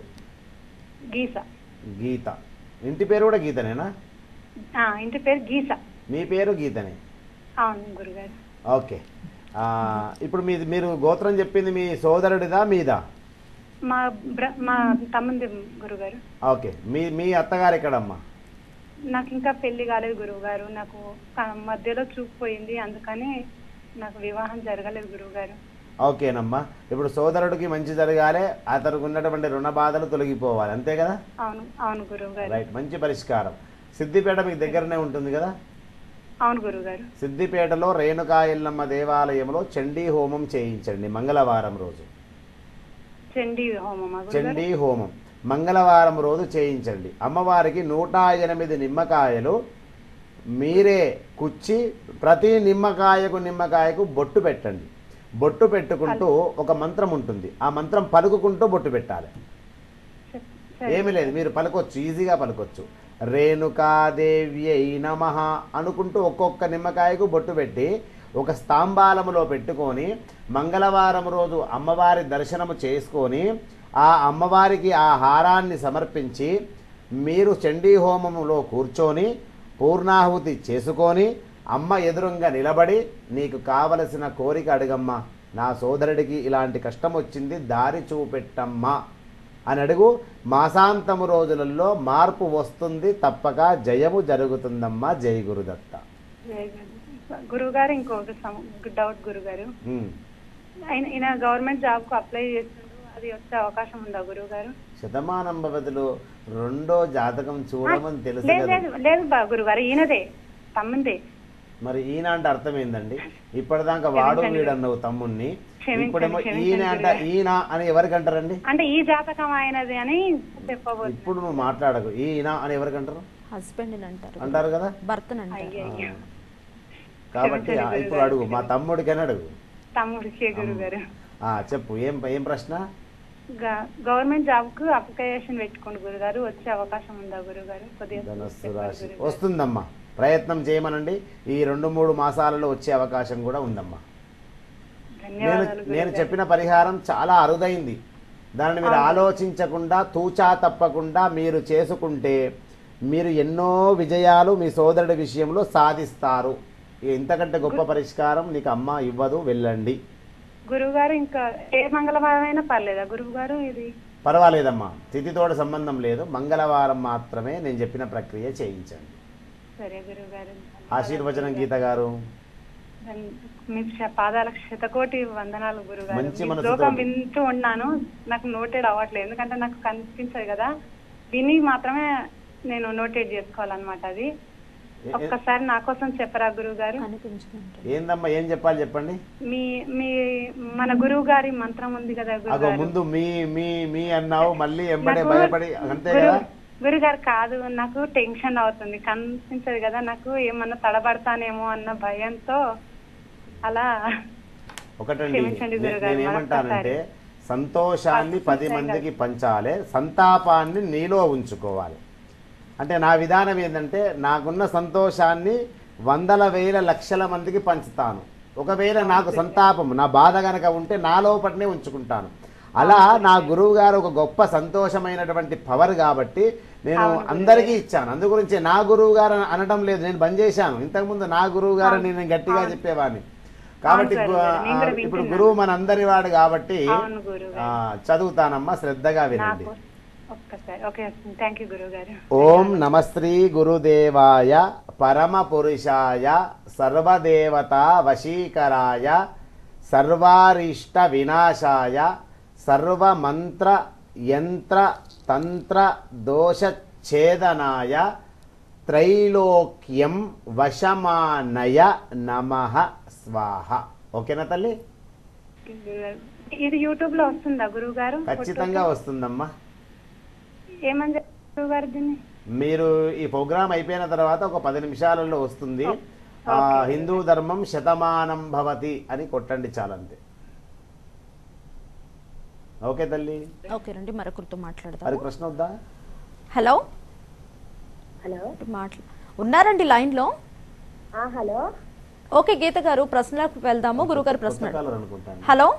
గీస గీత ఇంటి పేరు కూడా గీతనేనా ఆ, ఇంటి పేరు గీస మీ పేరు గీతనే అవును గురుగారు ఓకే ఆ, ఇప్పుడు మీ మీరు గోత్రం చెప్పింది మీ సోదరుడిదా మీదా మా బ్ర మా తమ్ముంది గురుగారు ఓకే మీ మీ అత్తగారు ఎక్కడమ్మా నాకు ఇంకా పెళ్లి కాలేదు గురువు గారు నాకు క- మధ్యలో చూపు పోయింది అందుకని నాకు వివాహం జరగలేదు గురువు గారు ఓకేనమ్మా ఇప్పుడు సోదరుడికి మంచి జరగాలి అతనికి ఉన్నటువంటి రుణ బాధలు తొలగిపోవాలి అంతే కదా అవును అవును గురువు గారు రైట్ మంచి పరిష్కారం సిద్దిపేట మీకు దగ్గరనే ఉంటుంది కదా అవును గురువు గారు సిద్దిపేటలో రేణుకా ఎల్లమ్మ దేవాలయంలో చండీ హోమం చేయించండి మంగళవారం రోజు చండీ హోమమా గురుగారు చండీ హోమం మంగళవారం రోజు చేయించండి అమ్మవారికి నూట ఎనిమిది నిమ్మకాయలు మీరే కుచ్చి ప్రతి నిమ్మకాయకు నిమ్మకాయకు బొట్టు పెట్టండి బొట్టు పెట్టుకుంటూ ఒక మంత్రం ఉంటుంది ఆ మంత్రం పలుకుకుంటూ బొట్టు పెట్టాలి చెప్- సరే. ఏమీ లేదు మీరు పలకొచ్చు ఈజీగా పలకొచ్చు రేణుకాదేవ్యై నమ అనుకుంటూ ఒక్కొక్క నిమ్మకాయకు బొట్టు పెట్టి ఒక స్తంభాలములో పెట్టుకొని మంగళవారం రోజు అమ్మవారి దర్శనము చేసుకొని ఆ అమ్మవారికి ఆ హారాన్ని సమర్పించి మీరు చండీ హోమములో కూర్చొని పూర్ణాహుతి చేసుకొని అమ్మ ఎదురుంగా నిలబడి నీకు కావలసిన కోరిక అడుగమ్మా నా సోదరుడికి ఇలాంటి కష్టం వచ్చింది దారి చూపెట్టమ్మా అని అడుగు మాసాంతము రోజులలో మార్పు వస్తుంది తప్పక జయము జరుగుతుందమ్మా జై గురుదత్త జై గురు. గురువు గారు ఇంకొక సమ- డౌట్ గురువు గారు ఉమ్. ఆయన ఈయన గవర్నమెంట్ జాబ్ కు అప్లై చేస్తుండ్రు అది వచ్చే అవకాశం ఉందా గురువు గారు శతమానం భవతిలో రెండో జాతకం చూడమని తెలుసు లేదు కదా లేదు లేదు బా గురువు గారు ఈయనదే తమ్ముందే మరి ఈయన అంటే అర్థం ఏందండి ఇప్పటిదాకా వాడు వీడన్నావు తమ్ముణ్ణి క్షమించండి, ఇప్పుడేమో క్షమించండి ఈయన అంట ఈయన అని ఎవరికి అంటారండి అంటే ఈ జాతకం ఆయనది అని చెప్పబోతున్నా ఇప్పుడు నువ్వు మాట్లాడకు ఈయన అని ఎవరికి అంటారు హస్బెండ్ అంటారు అంటారు కదా భర్తను అంటారు అయ్యయ్యో కాబట్టి ఆ, ఇప్పుడు అడుగు మా తమ్ముడికని అడుగు తమ్ముడికి గురువు గారు ఆ, చెప్పు ఏం ఏం ప్రశ్న గవర్నమెంట్ జాబ్ కు అప్లికేషన్ పెట్టుకోండి గురుగారు వచ్చే అవకాశం ఉందా గురుగారు కొద్దిగా ధనస్సు చెప్పండి రాశి గురుగారు. వస్తుందమ్మా ప్రయత్నం చేయమనండి ఈ రెండు మూడు మాసాలలో వచ్చే అవకాశం కూడా ఉందమ్మా నేను ధన్యవాదాలు నేను గురుగారు. చెప్పిన పరిహారం చాలా అరుదైంది దానిని మీరు ఆలోచించకుండా తూచా తప్పకుండా మీరు చేసుకుంటే మీరు ఎన్నో విజయాలు మీ సోదరుడి విషయంలో సాధిస్తారు ఇంతకంటే గొప్ప పరిష్కారం నీకు అమ్మ ఇవ్వదు వెళ్ళండి గురువు గారు ఇంకా ఏ మంగళవారం అయినా పర్లేదా గురువు గారు ఇది పర్వాలేదమ్మా తిథితోడ సంబంధం లేదు మంగళవారం మాత్రమే నేను చెప్పిన ప్రక్రియ చేయించండి సరే గురువు గారు ఆశీర్వచనం గీత గారు మీ శ- పాదాలకు శతకోటి వందనాలు గురుగారు మంచి మీ మనసుతో- శ్లోకం వింటూ ఉన్నాను నాకు నోటెడ్ అవ్వట్లేదు ఎందుకంటే నాకు కనిపించదు కదా విని మాత్రమే నేను నోటెడ్ చేసుకోవాలన్నమాట అది ఏ- ఏ- ఒక్కసారి నా కోసం చెప్పరా గురువు గారు కనిపించదంటే ఏందమ్మా ఏం చెప్పాలి చెప్పండి మీ మీ మన గురువు గారి మంత్రం ఉంది కదా అగో గురుగారు ముందు మీ మీ మీ అన్నావు మళ్ళీ ఎంబడే నాకు భయపడి అంతే గురు- కదా గురుగారు కాదు నాకు టెన్షన్ అవుతుంది కనిపించదు కదా నాకు ఏమన్నా తడబడతానేమో అన్న భయంతో అలా ఒకటండి క్షమించండి నే- గురుగారు, నేను ఏమంటానంటే మరొక్కసారి. సంతోషాన్ని పది మందికి పంచాలి సంతాపాన్ని నీలో ఉంచుకోవాలి అంటే నా విధానం ఏంటంటే నాకున్న సంతోషాన్ని వందల వేల లక్షల మందికి పంచుతాను ఒకవేళ నాకు సంతాపం నా బాధ గనక ఉంటే నా లోపలనే ఉంచుకుంటాను అలా నా గురువు గారు ఒక గొప్ప సంతోషమైనటువంటి పవర్ కాబట్టి నేను అందరికీ ఇచ్చాను అందు గురించి నా గురువు గారు అని అనడం లేదు నేను బంద్ చేశాను ఇంతకుముందు నా గురువు గారు నేను గట్టిగా చెప్పేవాడిని కాబట్టి అవును గు- సార్, నేను కూడా ఆ, ఇప్పుడు వింటున్నాను. గురువు మన అందరి వాడు కాబట్టి అవును గురువు ఆ, చదువుతానమ్మా శ్రద్ధగా వినండి నాకు ఒక్కసారి ఓకే థ్యాంక్ యూ గురువు గారు ఓం నమశ్రీ గురుదేవాయ పరమ పురుషాయ సర్వదేవత వశీకరాయ సర్వారిష్ట వినాశాయ సర్వమంత్ర యంత్ర తంత్ర దోషఛేదనాయ త్రైలోక్యం వశమానయ నమ స్వాహ ఓకేనా తల్లి గురుగారు. ఇది యూట్యూబ్ లో వస్తుందా గురువు గారు ఖచ్చితంగా వస్తుందమ్మా ఏమని చెప్పారు గురువు గారు దీన్ని మీరు ఈ ప్రోగ్రామ్ అయిపోయిన తర్వాత ఒక పది నిమిషాలలో వస్తుంది ఆ, హిందూ ధర్మం శతమానం భవతి అని కొట్టండి చాలంతే ఓకే తల్లి ఓకేనండి మరొకరితో మరి మాట్లాడదాం ప్రశ్న వద్దా హలో హలో మాట్లా ఉన్నారండి లైన్ లో ఆ, హలో ఓకే గీత గారు ప్రశ్నలకు వెళ్దాము గురుగారు ప్రశ్న పుస్తకాలు అనుకుంటాను హలో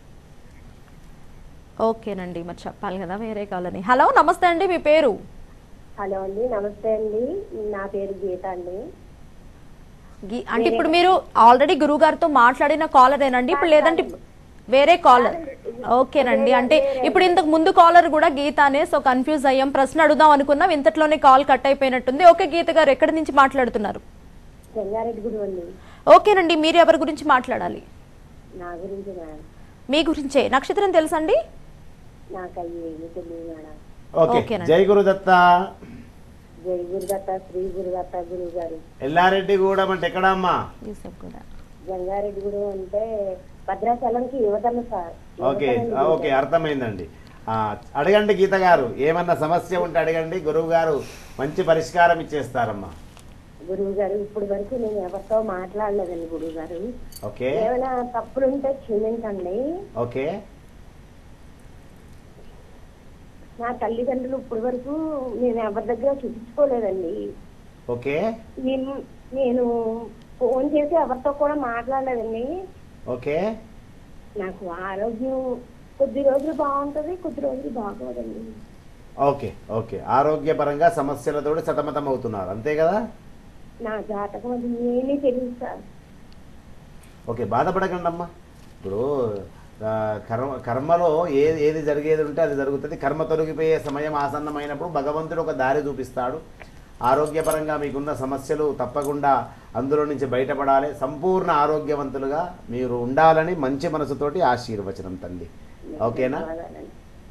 ఓకేనండి మరి చెప్పాలి కదా వేరే కాలని హలో నమస్తే అండి మీ పేరు హలో అండి నమస్తే అండి నా పేరు గీత అండి గి- అంటే ఇప్పుడు మీరు ఆల్రెడీ గురువు గారితో మాట్లాడిన కాలరేనండి ఇప్పుడు లేదంటే వేరే కాలర్ ఓకేనండి అంటే ఇప్పుడు ఇంతకు ముందు కాలర్ కూడా గీత అనే సో కన్ఫ్యూజ్ అయ్యాం ప్రశ్న అడుగుదాం అనుకున్నాం ఇంతట్లోనే కాల్ కట్ అయిపోయినట్టుంది ఓకే గీత గారు ఎక్కడి నుంచి మాట్లాడుతున్నారు చెంగారెడ్డి గుడి అండి ఓకేనండి మీరు ఎవరి గురించి మాట్లాడాలి నా గురించి మేడం మీ గురించే నక్షత్రం తెలుసండి నాకు అయ్యి ఏమీ తెలియదు మేడం ఓకే ఓకేనండి. జై గురుదత్త జై గురుదత్త శ్రీ గురుదత్త గురువు గారు ఎల్లారెడ్డి కూడా అంటే ఎక్కడమ్మా యూసఫ్ కూడా జంగారెడ్డి గుడి అంటే భద్రాచలంకి యువతలు సార్ ఓకే యువతలండి ఆ, ఓకే అర్థమైందండి ఆ, అడగండి గీత గారు ఏమన్నా సమస్య ఉంటే అడగండి గురువు గారు మంచి పరిష్కారం ఇచ్చేస్తారమ్మా గురువు గారు ఇప్పుడు వరకు నేను ఎవరితో మాట్లాడలేదండి గురువు గారు ఓకే ఏమైనా తప్పులుంటే క్షమించండి ఓకే నా తల్లిదండ్రులు ఇప్పుడు వరకు నేను ఎవరి దగ్గర చూపించుకోలేదండి ఓకే నేను నేను ఫోన్ చేసి ఎవరితో కూడా మాట్లాడలేదండి ఓకే నాకు ఆరోగ్యం కొద్ది రోజులు బాగుంటది కొద్ది రోజులు బాగోదండి ఓకే ఓకే ఆరోగ్యపరంగా సమస్యలతో సతమతం అవుతున్నారు అంతే కదా నా జాతకం అది ఏమీ తెలియదు సార్ ఓకే బాధపడకండి అమ్మా ఇప్పుడు ఆ, కర్మ కర్మలో ఏ ఏది జరిగేది ఉంటే అది జరుగుతుంది కర్మ తొలగిపోయే సమయం ఆసన్నమైనప్పుడు భగవంతుడు ఒక దారి చూపిస్తాడు ఆరోగ్యపరంగా మీకున్న సమస్యలు తప్పకుండా అందులో నుంచి బయటపడాలి సంపూర్ణ ఆరోగ్యవంతులుగా మీరు ఉండాలని మంచి మనసుతోటి ఆశీర్వచనం తల్లి ఓకేనా ధన్యవాదాలండి.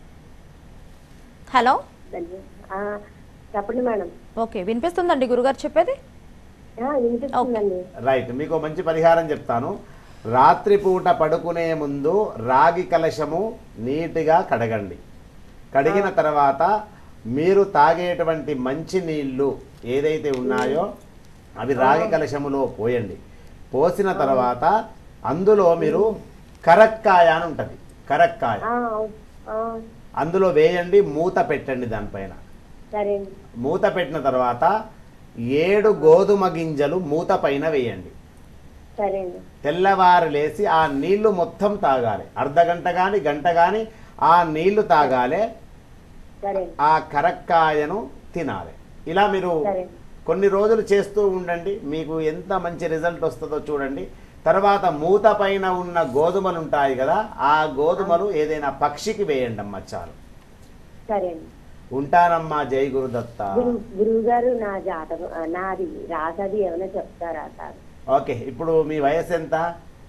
హలో ధన్య- ఆ, చెప్పండి మేడం ఓకే వినిపిస్తుందండి గురుగారు చెప్పేది ఆ, వినిపిస్తుందండి రైట్ మీకు మంచి పరిహారం చెప్తాను రాత్రిపూట పడుకునే ముందు రాగి కలశము నీట్గా కడగండి కడిగిన తర్వాత మీరు తాగేటువంటి మంచి నీళ్లు ఏదైతే ఉన్నాయో అవి రాగి కలశములో పోయండి పోసిన తర్వాత అందులో మీరు కరక్కాయ అని ఉంటుంది కరక్కాయ ఆ, ఆ, అందులో వేయండి మూత పెట్టండి దానిపైన సరే అండి మూత పెట్టిన తర్వాత ఏడు గోధుమ గింజలు మూత పైన వేయండి సరే అండి తెల్లవారు లేచి ఆ నీళ్లు మొత్తం తాగాలి అర్ధ గంట కానీ గంట కానీ ఆ నీళ్లు తాగాలి సరే అండి ఆ కరక్కాయను తినాలి ఇలా మీరు సరే. కొన్ని రోజులు చేస్తూ ఉండండి మీకు ఎంత మంచి రిజల్ట్ వస్తుందో చూడండి తర్వాత మూత పైన ఉన్న గోధుమలు ఉంటాయి కదా ఆ గోధుమలు ఏదైనా పక్షికి వేయండి అమ్మ చాలు సరే అండి ఉంటానమ్మా జై గురుదత్త గురు గురువు గారు నా జాతకం ఆ, నాది రాసది ఏమైనా చెప్తారా సార్ ఓకే ఇప్పుడు మీ వయసు ఎంత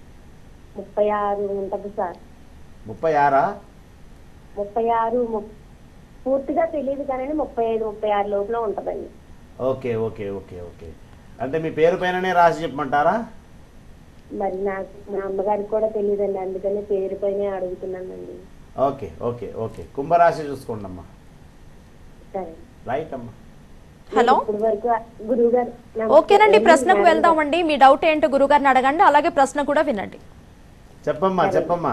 ముప్పై ఆరు ఉంటది సార్ ముప్పై ఆరా ముప్పై ఆరు ము- పూర్తిగా తెలియదు కానీ ముప్పై ఐదు ముప్పై ఆరు లోపల ఉంటదండి ఓకే ఓకే ఓకే ఓకే అంటే మీ పేరు పైననే రాసి చెప్పమంటారా మరి నాకు మా అమ్మగారికి కూడా తెలియదండి అందుకని పేరు పైన అడుగుతున్నానండి ఓకే ఓకే ఓకే కుంభరాశి చూసుకోండి అమ్మా సరే రైట్ అమ్మా హలో ఇప్పుడు వరకు గురువు గారు ఓకేనండి ప్రశ్నకు వెళ్దామండి మీ డౌట్ ఏంటో గురుగారిని అడగండి అలాగే ప్రశ్న కూడా వినండి చెప్పమ్మా చెప్పమ్మా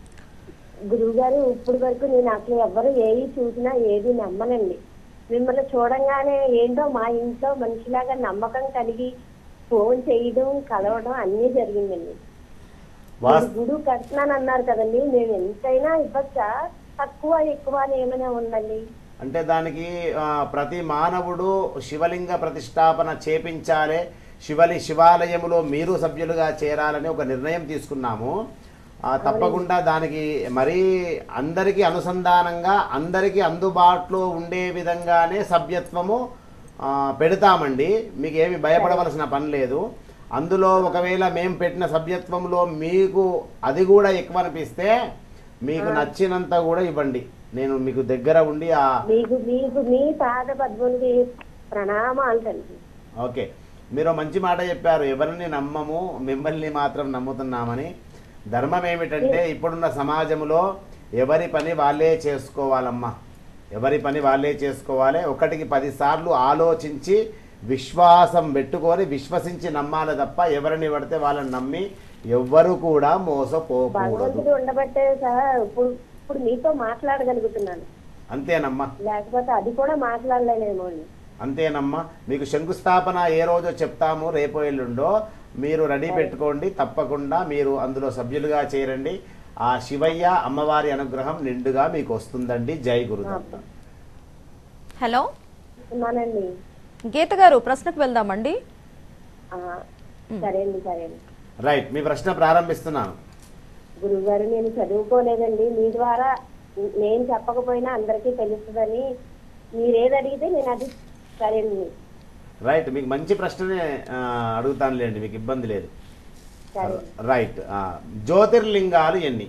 గురువు గారు ఇప్పుడు వరకు నేను అసలు ఎవరు ఏది చూసినా ఏది నమ్మనండి మిమ్మల్ని చూడంగానే ఏంటో మా ఇంట్లో మనిషిలాగా నమ్మకం కలిగి ఫోన్ చేయడం కలవడం అన్నీ జరిగిందండి వాస్ మీరు గుడి కట్టినాను అన్నారు కదండి మేము ఎంతైనా ఇవ్వచ్చా తక్కువ ఎక్కువ అని ఏమైనా ఉందండి అంటే దానికి ఆ, ప్రతి మానవుడు శివలింగ ప్రతిష్టాపన చేపించాలి శివలి శివాలయములో మీరు సభ్యులుగా చేరాలని ఒక నిర్ణయం తీసుకున్నాము ఆ, తప్పకుండా దానికి మరీ అందరికీ అనుసంధానంగా అందరికీ అందుబాటులో ఉండే విధంగానే సభ్యత్వము ఆ, పెడతామండి మీకు ఏమి భయపడవలసిన పని లేదు అందులో ఒకవేళ మేము పెట్టిన సభ్యత్వంలో మీకు అది కూడా ఎక్కువ అనిపిస్తే మీకు నచ్చినంత కూడా ఇవ్వండి నేను మీకు దగ్గర ఉండి ఆ మీకు మీకు మీ పాద పద్ములకి ప్రణామాలు తండ్రి ఓకే మీరు మంచి మాట చెప్పారు ఎవరిని నమ్మము మిమ్మల్ని మాత్రం నమ్ముతున్నామని ధర్మం ఏమిటంటే ఇప్పుడున్న సమాజంలో ఎవరి పని వాళ్ళే చేసుకోవాలమ్మా ఎవరి పని వాళ్ళే చేసుకోవాలి ఒకటికి పదిసార్లు ఆలోచించి విశ్వాసం పెట్టుకొని విశ్వసించి నమ్మాలి తప్ప ఎవరిని పడితే వాళ్ళని నమ్మి ఎవ్వరు కూడా మోసపోకూడదు భగవంతుడు ఉండబట్టే సార్ ఇప్పుడు ఇప్పుడు మీతో మాట్లాడగలుగుతున్నాను అంతేనమ్మా లేకపోతే అది కూడా మాట్లాడలేనేమో అండి అంతేనమ్మా మీకు శంకుస్థాపన ఏ రోజో చెప్తాము రేపో ఎల్లుండో మీరు రెడీ పెట్టుకోండి తప్పకుండా మీరు అందులో సభ్యులుగా చేరండి ఆ శివయ్య అమ్మవారి అనుగ్రహం నిండుగా మీకు వస్తుందండి జై గురుదత్త హలో ఉన్నానండి గీత గారు ప్రశ్నకు వెళ్దామండి ఆ, సరే అండి సరే అండి రైట్ మీ ప్రశ్న ప్రారంభిస్తున్నాను గురువు గారు నేను చదువుకోలేదండి మీ ద్వారా నేను చెప్పకపోయినా అందరికీ తెలుస్తుందని మీరేది అడిగితే నేను అది సరే అండి రైట్ మీకు మంచి ప్రశ్ననే ఆ, అడుగుతానులేండి మీకు ఇబ్బంది లేదు సరే రైట్ ఆ, జ్యోతిర్లింగాలు ఎన్ని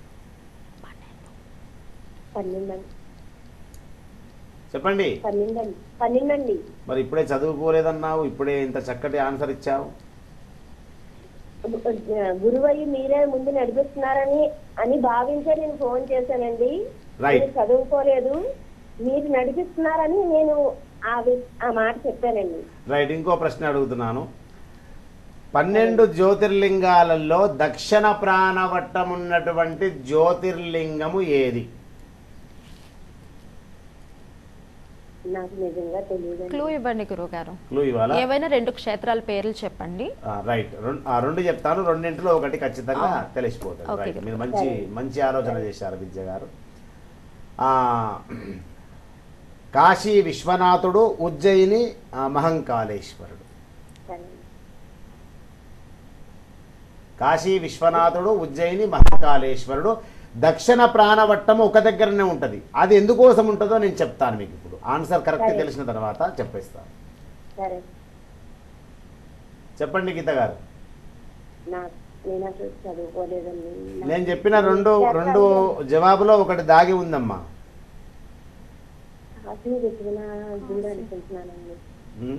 పన్నెండండి చెప్పండి పన్నెండండి పన్నెండండి మరి ఇప్పుడే చదువుకోలేదన్నావు ఇప్పుడే ఇంత చక్కటి ఆన్సర్ ఇచ్చావు గురువయ్య మీరే ముందు నడిపిస్తున్నారని అని భావించే నేను ఫోన్ చేశానండి Right. నేను చదువుకోలేదు మీరు నడిపిస్తున్నారని నేను ఆ వి- ఆ మాట చెప్పానండి రైట్ ఇంకో ప్రశ్న అడుగుతున్నాను పన్నెండు జ్యోతిర్లింగాలలో దక్షిణ ప్రాణవట్టం ఉన్నటువంటి జ్యోతిర్లింగము ఏది నాకు నిజంగా తెలియదండి క్లూ ఇవ్వండి గురుగారు క్లూ ఇవ్వాలా ఏవైనా రెండు క్షేత్రాల పేర్లు చెప్పండి ఆ, రైట్ రెండు ఆ, రెండు చెప్తాను రెండింటిలో ఒకటి ఖచ్చితంగా ఆ. తెలిసిపోతుంది ఓకే, రైట్ ఓకే. మీరు మంచి మంచి ఆలోచన చేశారు విద్య గారు ఆ, కాశీ విశ్వనాథుడు ఉజ్జయిని ఆ, మహంకాళేశ్వరుడు సరే కాశీ విశ్వనాథుడు ఉజ్జయిని మహంకాళేశ్వరుడు దక్షిణ ప్రాణవట్టము ఒక దగ్గరనే ఉంటుంది అది ఎందుకోసం ఉంటుందో నేను చెప్తాను మీకు ఇప్పుడు ఆన్సర్ కరెక్ట్ సరే. తెలిసిన తర్వాత చెప్పేస్తాను సరే చెప్పండి గీత గారు నాకు నేను అసలు చదువుకోలేదండి నాకు నేను చెప్పిన రెండు రెండు జవాబులో ఒకటి దాగి ఉందమ్మా కాశీ విశ్వన గుడి అనుకుంటున్నానండి ఉం?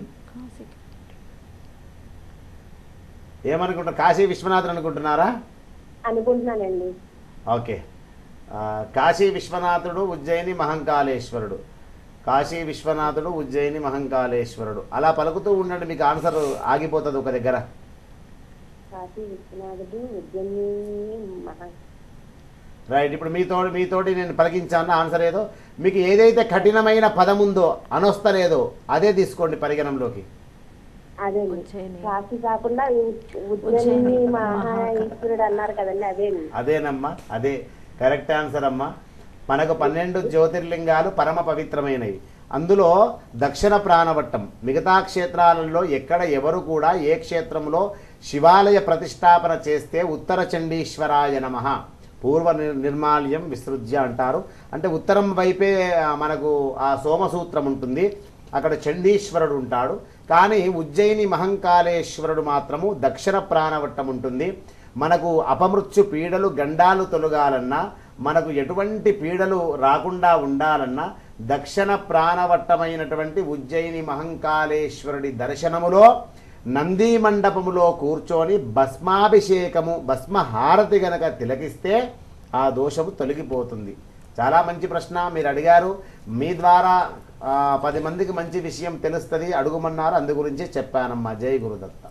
ఏమనుకుంటారు కాశీ విశ్వనాథుడు అనుకుంటున్నారా అనుకుంటున్నానండి ఓకే ఆ, కాశీ విశ్వనాథుడు ఉజ్జయిని మహంకాళేశ్వరుడు కాశీ విశ్వనాథుడు ఉజ్జయిని మహంకాళేశ్వరుడు అలా పలుకుతూ ఉండండి మీకు ఆన్సర్ ఆగిపోతుంది ఒక దగ్గర కాశీ విశ్వనాథుడు ఉద్యమి మహా రైట్ ఇప్పుడు మీతో మీతోటి నేను పలికించాను ఆన్సర్ ఏదో మీకు ఏదైతే కఠినమైన పదం ఉందో అనొస్తలేదో అదే తీసుకోండి పరిగణంలోకి అదే ఉజ్జయిని. కాశీ కాకుండా ఉద్యమి ఉజ్జయిని, మహా ఈశ్వరుడు అన్నారు కదండి అదే అదేనమ్మా అదే కరెక్ట్ ఆన్సర్ అమ్మా మనకు పన్నెండు జ్యోతిర్లింగాలు పరమ పవిత్రమైనవి అందులో దక్షిణ ప్రాణవట్టం మిగతా క్షేత్రాలలో ఎక్కడ ఎవరు కూడా ఏ క్షేత్రంలో శివాలయ ప్రతిష్టాపన చేస్తే ఉత్తర చండీశ్వరాయ నమ పూర్వ నిర్- నిర్మాల్యం విసృజ్య అంటారు అంటే ఉత్తరం వైపే ఆ, మనకు ఆ సోమసూత్రం ఉంటుంది అక్కడ చండీశ్వరుడు ఉంటాడు కానీ ఉజ్జయిని మహంకాళేశ్వరుడు మాత్రము దక్షిణ ప్రాణవట్టం ఉంటుంది మనకు అపమృత్యు పీడలు గండాలు తొలగాలన్నా మనకు ఎటువంటి పీడలు రాకుండా ఉండాలన్నా దక్షిణ ప్రాణవట్టమైనటువంటి ఉజ్జయిని మహంకాళేశ్వరుడి దర్శనములో నంది మండపములో కూర్చొని భస్మాభిషేకము భస్మహారతి గనక తిలకిస్తే ఆ దోషము తొలగిపోతుంది చాలా మంచి ప్రశ్న మీరు అడిగారు మీ ద్వారా ఆ, పది మందికి మంచి విషయం తెలుస్తుంది అడుగుమన్నారు అందు గురించి చెప్పానమ్మా జై గురుదత్త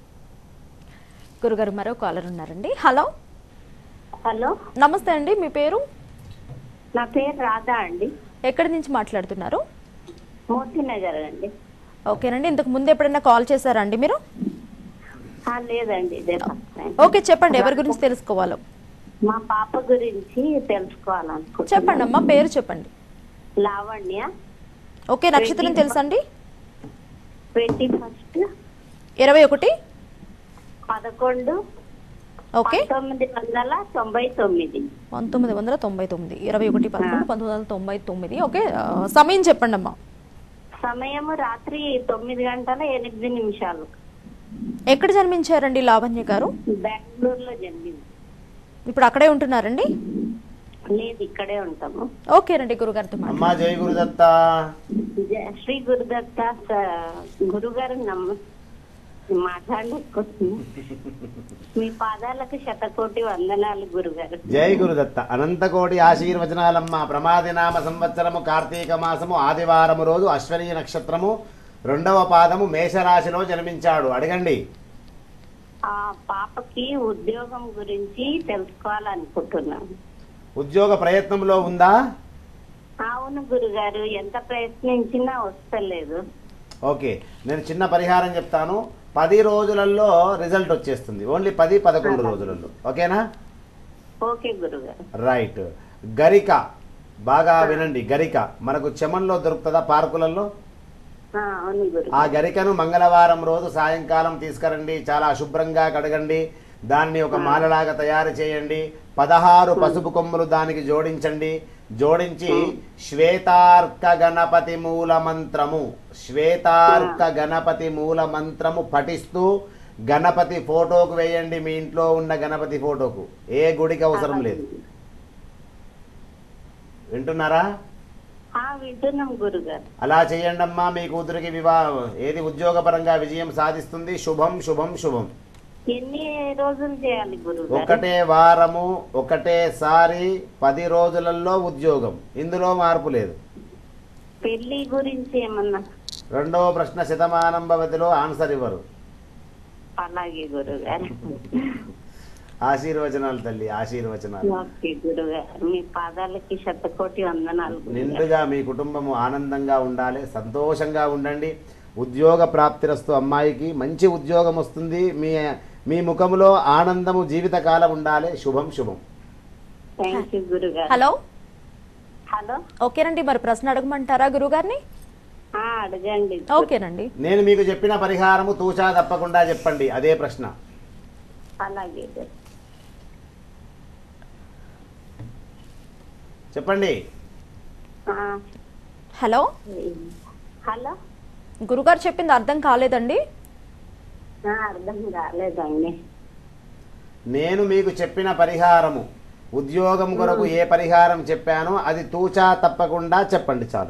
గురుగారు మరో కాలర్ ఉన్నారండి హలో హలో నమస్తే అండి మీ పేరు నా పేరు రాధా అండి ఎక్కడి నుంచి మాట్లాడుతున్నారు మోతీనగర్ అండి ఓకేనండి ఇంతకు ముందు ఎప్పుడైనా కాల్ చేశారా అండి మీరు ఆ, లేదండి ఇదే ఫస్ట్ టైం. ఓకే చెప్పండి ఎవరి గురించి తెలుసుకోవాలో మా పాప గురించి తెలుసుకోవాలనుకుంటున్నాను చెప్పండి అమ్మా పేరు చెప్పండి లావణ్య ఓకే నక్షత్రం తెలుసండి ట్వంటీ ఫస్ట్ ఇరవై ఒకటి పదకొండు ఓకే పంతొమ్మిది వందల తొంభై తొమ్మిది పంతొమ్మిది వందల తొంభై తొమ్మిది ఇరవై ఒకటి పదకొండు పంతొమ్మిది వందల తొంభై తొమ్మిది ఓకే ఆ, సమయం చెప్పండి అమ్మా సమయము రాత్రి తొమ్మిది గంటల ఎనిమిది నిమిషాలు ఎక్కడ జన్మించారండి లావణ్య గారు బెంగళూరులో జరిగింది ఇప్పుడు అక్కడే ఉంటున్నారండి లేదు ఇక్కడే ఉంటాము ఓకేనండి గురుగారితో మాట్లాడండి అమ్మా జై గురుదత్త జయ శ్రీ గురుదత్త స- గురుగారు నమ్మ మాట్లాడలేకపోతున్నా మీ పాదాలకు శతకోటి వందనాలు గురుగారు జై గురుదత్త అనంతకోటి ఆశీర్వచనాలమ్మ ప్రమాదినామ సంవత్సరము కార్తీక మాసము ఆదివారము రోజు అశ్వనీ నక్షత్రము రెండవ పాదము మేషరాశిలో జన్మించాడు అడగండి ఆ పాపకి ఉద్యోగం గురించి తెలుసుకోవాలనుకుంటున్నాను ఉద్యోగ ప్రయత్నంలో ఉందా అవును గురుగారు ఎంత ప్రయత్నించినా వస్తలేదు ఓకే నేను చిన్న పరిహారం చెప్తాను పది రోజులలో రిజల్ట్ వచ్చేస్తుంది ఓన్లీ పది పదకొండు రోజులలో ఓకేనా ఓకే గురుగారు రైట్ గరిక బాగా వినండి గరిక మనకు చెమన్లో దొరుకుతుందా పార్కులలో ఆ, అవును గురు ఆ గరికను మంగళవారం రోజు సాయంకాలం తీసుకురండి చాలా శుభ్రంగా కడగండి దాన్ని ఒక మాలలాగా తయారు చేయండి పదహారు పసుపు కొమ్ములు దానికి జోడించండి జోడించి శ్వేతార్క గణపతి మూల మంత్రము శ్వేతార్క గణపతి మూల మంత్రము పఠిస్తూ గణపతి ఫోటోకు వేయండి మీ ఇంట్లో ఉన్న గణపతి ఫోటోకు ఏ గుడికి అవసరం లేదు వింటున్నారా ఆ, వింటున్నాం గురుగారు అలా చేయండి అమ్మా మీ కూతురికి వివాహం ఏది ఉద్యోగపరంగా విజయం సాధిస్తుంది శుభం శుభం శుభం ఎన్ని రోజులు చేయాలి గురుగారు ఒకటే వారము ఒకటేసారి పది రోజులలో ఉద్యోగం ఇందులో మార్పు లేదు పెళ్లి గురించి ఏమన్నా రెండవ ప్రశ్న శతమానం భవతిలో ఆన్సర్ ఇవ్వరు అలాగే గురుగారు ఆశీర్వచనాలు తల్లి ఆశీర్వచనాలు ఓకే గురుగారు మీ పాదాలకి శతకోటి వందనాలు గురుగారు. నిండుగా మీ కుటుంబము ఆనందంగా ఉండాలి సంతోషంగా ఉండండి ఉద్యోగ ప్రాప్తిరస్తు అమ్మాయికి మంచి ఉద్యోగం వస్తుంది మీ మీ ముఖములో ఆనందము జీవితకాలం ఉండాలి శుభం శుభం థ్యాంక్ యూ గురుగారు హలో హలో ఓకేనండి మరి ప్రశ్న అడగమంటారా గురుగారిని ఆ, అడగండి ఓకేనండి నేను మీకు చెప్పిన పరిహారము తూచా తప్పకుండా చెప్పండి అదే ప్రశ్న అలాగే గురు. చెప్పండి ఆ, హలో హలో గురుగారు చెప్పింది అర్థం కాలేదండి ఆ, అర్థం కాలేదండి నేను మీకు చెప్పిన పరిహారము ఉద్యోగం కొరకు ఏ పరిహారం చెప్పానో అది తూచా తప్పకుండా చెప్పండి చాలు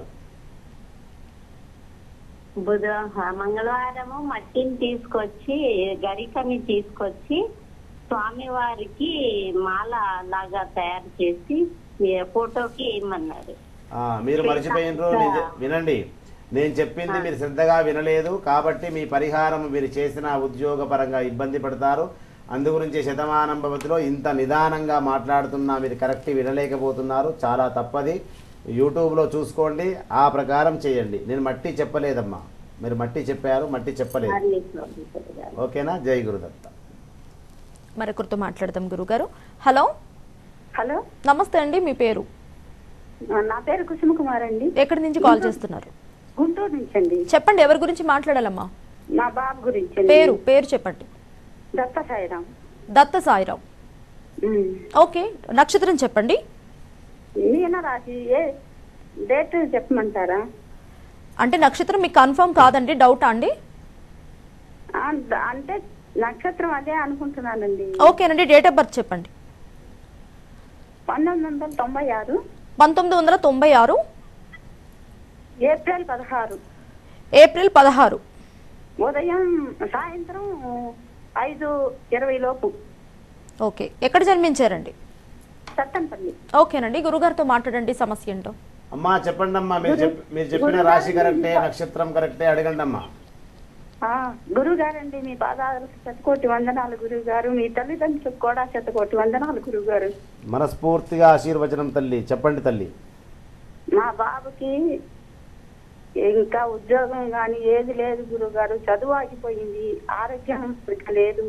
బుధ మంగళవారము మట్టిని తీసుకొచ్చి గరికని తీసుకొచ్చి స్వామివారికి మాల లాగా తయారు చేసి ఏ ఫోటోకి ఇమ్మన్నారు ఆ, మీరు మర్చిపోయినరు నిజ- వినండి నేను చెప్పింది మీరు శ్రద్ధగా వినలేదు కాబట్టి మీ పరిహారం మీరు చేసిన ఉద్యోగపరంగా ఇబ్బంది పడతారు అందు గురించి శతమానం భవతిలో ఇంత నిదానంగా మాట్లాడుతున్నా మీరు కరెక్ట్ వినలేకపోతున్నారు చాలా తప్పది యూట్యూబ్లో చూసుకోండి ఆ ప్రకారం చేయండి నేను మట్టి చెప్పలేదమ్మా మీరు మట్టి చెప్పారు మట్టి చెప్పలేదు అన్ని స్వామి గురుగారు. ఓకేనా జై గురుదత్త మరొకరితో మాట్లాడదాం గురుగారు హలో హలో నమస్తే అండి మీ పేరు నా పేరు కుసుమ కుమార్ అండి ఎక్కడి నుంచి కాల్ చేస్తున్నారు గుంటూరు నుంచి అండి చెప్పండి ఎవరి గురించి మాట్లాడాలమ్మా నా బాబు గురించి అండి. పేరు పేరు చెప్పండి దత్త సాయిరాం దత్త సాయిరావు ఉమ్. ఓకే నక్షత్రం చెప్పండి మీన రాశి ఏ డేట్ చెప్పమంటారా అంటే నక్షత్రం మీకు కన్ఫర్మ్ కాదండి డౌటా అండి ఆ, ద- అంటే నక్షత్రం అదే అనుకుంటున్నానండి ఓకేనండి డేట్ ఆఫ్ బర్త్ చెప్పండి పంతొమ్మిది వందల తొంభై ఆరు పంతొమ్మిది వందల తొంభై ఆరు ఏప్రిల్ పదహారు ఏప్రిల్ పదహారు ఉదయం సాయంత్రం ఐదు ఇరవై లోపు ఓకే ఎక్కడ జన్మించారండి సత్తెనపల్లి ఓకేనండి గురుగారితో మాట్లాడండి సమస్య ఏంటో అమ్మా చెప్పండి అమ్మా మీరు చెప్ మీరు చెప్పిన రాశి కరెక్టే నక్షత్రం కరెక్టే అడగండి అమ్మా ఆ, గురువు గారండి మీ పాదాలకు శతకోటి వందనాలు గురువు గారు మీ తల్లిదండ్రులకు కూడా శతకోటి వందనాలు గురువు గారు మనస్ఫూర్తిగా ఆశీర్వచనం తల్లి చెప్పండి తల్లి మా బాబుకి ఇంకా ఉద్యోగం కానీ ఏది లేదు గురువు గారు చదువు ఆగిపోయింది ఆరోగ్యం సరిగ్గా లేదు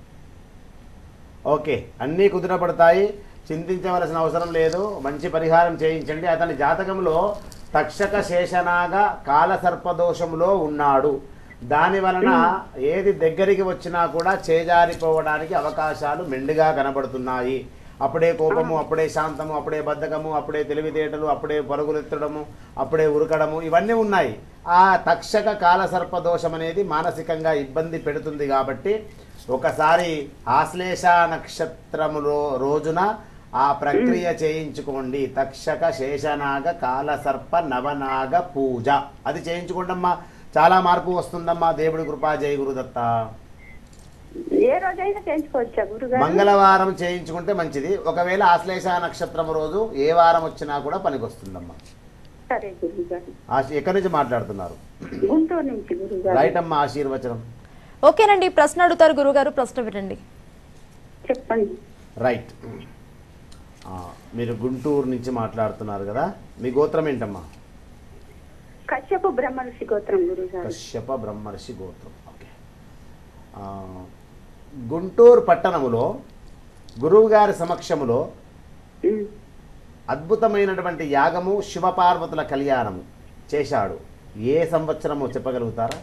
ఓకే అన్నీ కుదిరపడతాయి చింతించవలసిన అవసరం లేదు మంచి పరిహారం చేయించండి అతని జాతకంలో తక్షక శేషనాగ కాలసర్పదోషంలో ఉన్నాడు దాని వలన ఏది దగ్గరికి వచ్చినా కూడా చేజారిపోవడానికి అవకాశాలు మెండుగా కనబడుతున్నాయి అప్పుడే కోపము అప్పుడే శాంతము అప్పుడే బద్ధకము అప్పుడే తెలివితేటలు అప్పుడే పరుగులెత్తడము అప్పుడే ఉరకడము ఇవన్నీ ఉన్నాయి ఆ తక్షక కాలసర్ప దోషం అనేది మానసికంగా ఇబ్బంది పెడుతుంది కాబట్టి ఒకసారి ఆశ్లేష నక్షత్రములో రోజున ఆ ప్రక్రియ చేయించుకోండి తక్షక శేషనాగ కాలసర్ప నవనాగ పూజ అది చేయించుకోండమ్మా చాలా మార్పు వస్తుందమ్మా దేవుడి కృపా జయ గురుదత్త ఏ రోజైనా చేయించుకోవచ్చా గురుగారు మంగళవారం చేయించుకుంటే మంచిది ఒకవేళ ఆశ్లేష నక్షత్రం రోజు ఏ వారం వచ్చినా కూడా పనికొస్తుందమ్మా సరే గురువు గారు ఆశ- ఎక్కడి నుంచి మాట్లాడుతున్నారు గుంటూరు నుంచి గురువు గారు రైట్ అమ్మా ఆశీర్వచనం ఓకేనండి ప్రశ్న అడుగుతారు గురుగారు ప్రశ్న వినండి చెప్పండి రైట్ ఆ, మీరు గుంటూరు నుంచి మాట్లాడుతున్నారు కదా మీ గోత్రం ఏంటమ్మా కశ్యపు బ్రహ్మర్షి గోత్రం గురువు గారు కశ్యప బ్రహ్మర్షి గోత్రం ఓకే ఆ, గుంటూరు పట్టణములో గురువు గారి సమక్షములో ఉమ్. అద్భుతమైనటువంటి యాగము శివపార్వతుల కళ్యాణము చేశాడు ఏ సంవత్సరము చెప్పగలుగుతారా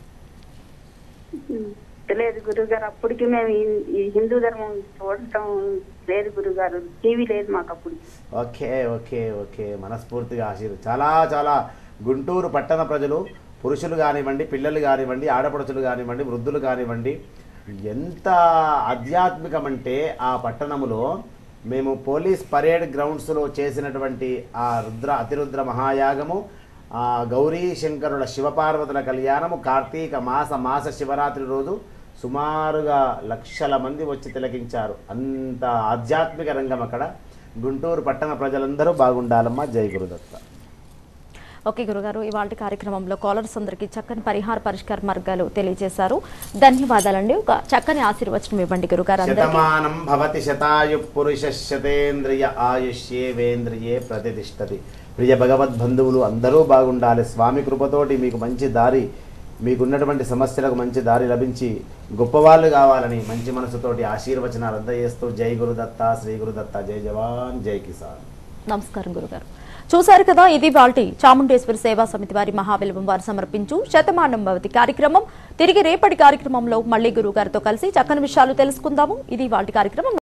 ఉమ్. లేదు గురువు గారు అప్పటికి మేము ఈ- ఈ హిందూ ధర్మం చూడటం లేదు గురువు గారు టీవీ లేదు మాకు అప్పుడు ఓకే ఓకే ఓకే మనస్ఫూర్తిగా ఆశీర్వ చాలా చాలా గుంటూరు పట్టణ ప్రజలు పురుషులు కానివ్వండి పిల్లలు కానివ్వండి ఆడపడుచులు కానివ్వండి వృద్ధులు కానివ్వండి ఎంత ఆధ్యాత్మికమంటే ఆ పట్టణములో మేము పోలీస్ పరేడ్ గ్రౌండ్స్లో చేసినటువంటి ఆ రుద్ర అతిరుద్ర మహాయాగము ఆ గౌరీ శంకరుల శివపార్వతుల కళ్యాణము కార్తీక మాస మాస శివరాత్రి రోజు సుమారుగా లక్షల మంది వచ్చి తిలకించారు అంత ఆధ్యాత్మిక రంగం అక్కడ గుంటూరు పట్టణ ప్రజలందరూ బాగుండాలమ్మా జై గురుదత్త ఓకే గురుగారు ఇవాళ కార్యక్రమంలో కాలర్స్ అందరికీ చక్కని పరిహార పరిష్కార మార్గాలు తెలియజేశారు ధన్యవాదాలండి ఒక చక్కని ఆశీర్వచనం ఇవ్వండి గురుగారు అందరికీ శతమానం భవతి శతాయు పురుష శతేంద్రియ ఆయుష్యేవేంద్రియే ప్రతిష్టతి ప్రియ భగవద్బంధువులు అందరూ బాగుండాలి స్వామి కృపతోటి మీకు మంచి దారి మీకున్నటువంటి సమస్యలకు మంచి దారి లభించి గొప్పవాళ్ళు కావాలని మంచి మనసుతోటి ఆశీర్వచనాలు అందజేస్తూ జై గురుదత్త శ్రీ గురుదత్త జై జవాన్ జై కిసాన్ నమస్కారం గురుగారు చూశారు కదా ఇది వాల్టి చాముండేశ్వరి సేవా సమితి వారి మహాబిల్వం వారు సమర్పించు శతమానం భవతి కార్యక్రమం తిరిగి రేపటి కార్యక్రమంలో మళ్ళీ గురువు గారితో కలిసి చక్కని విషయాలు తెలుసుకుందాము ఇది వాల్టి కార్యక్రమం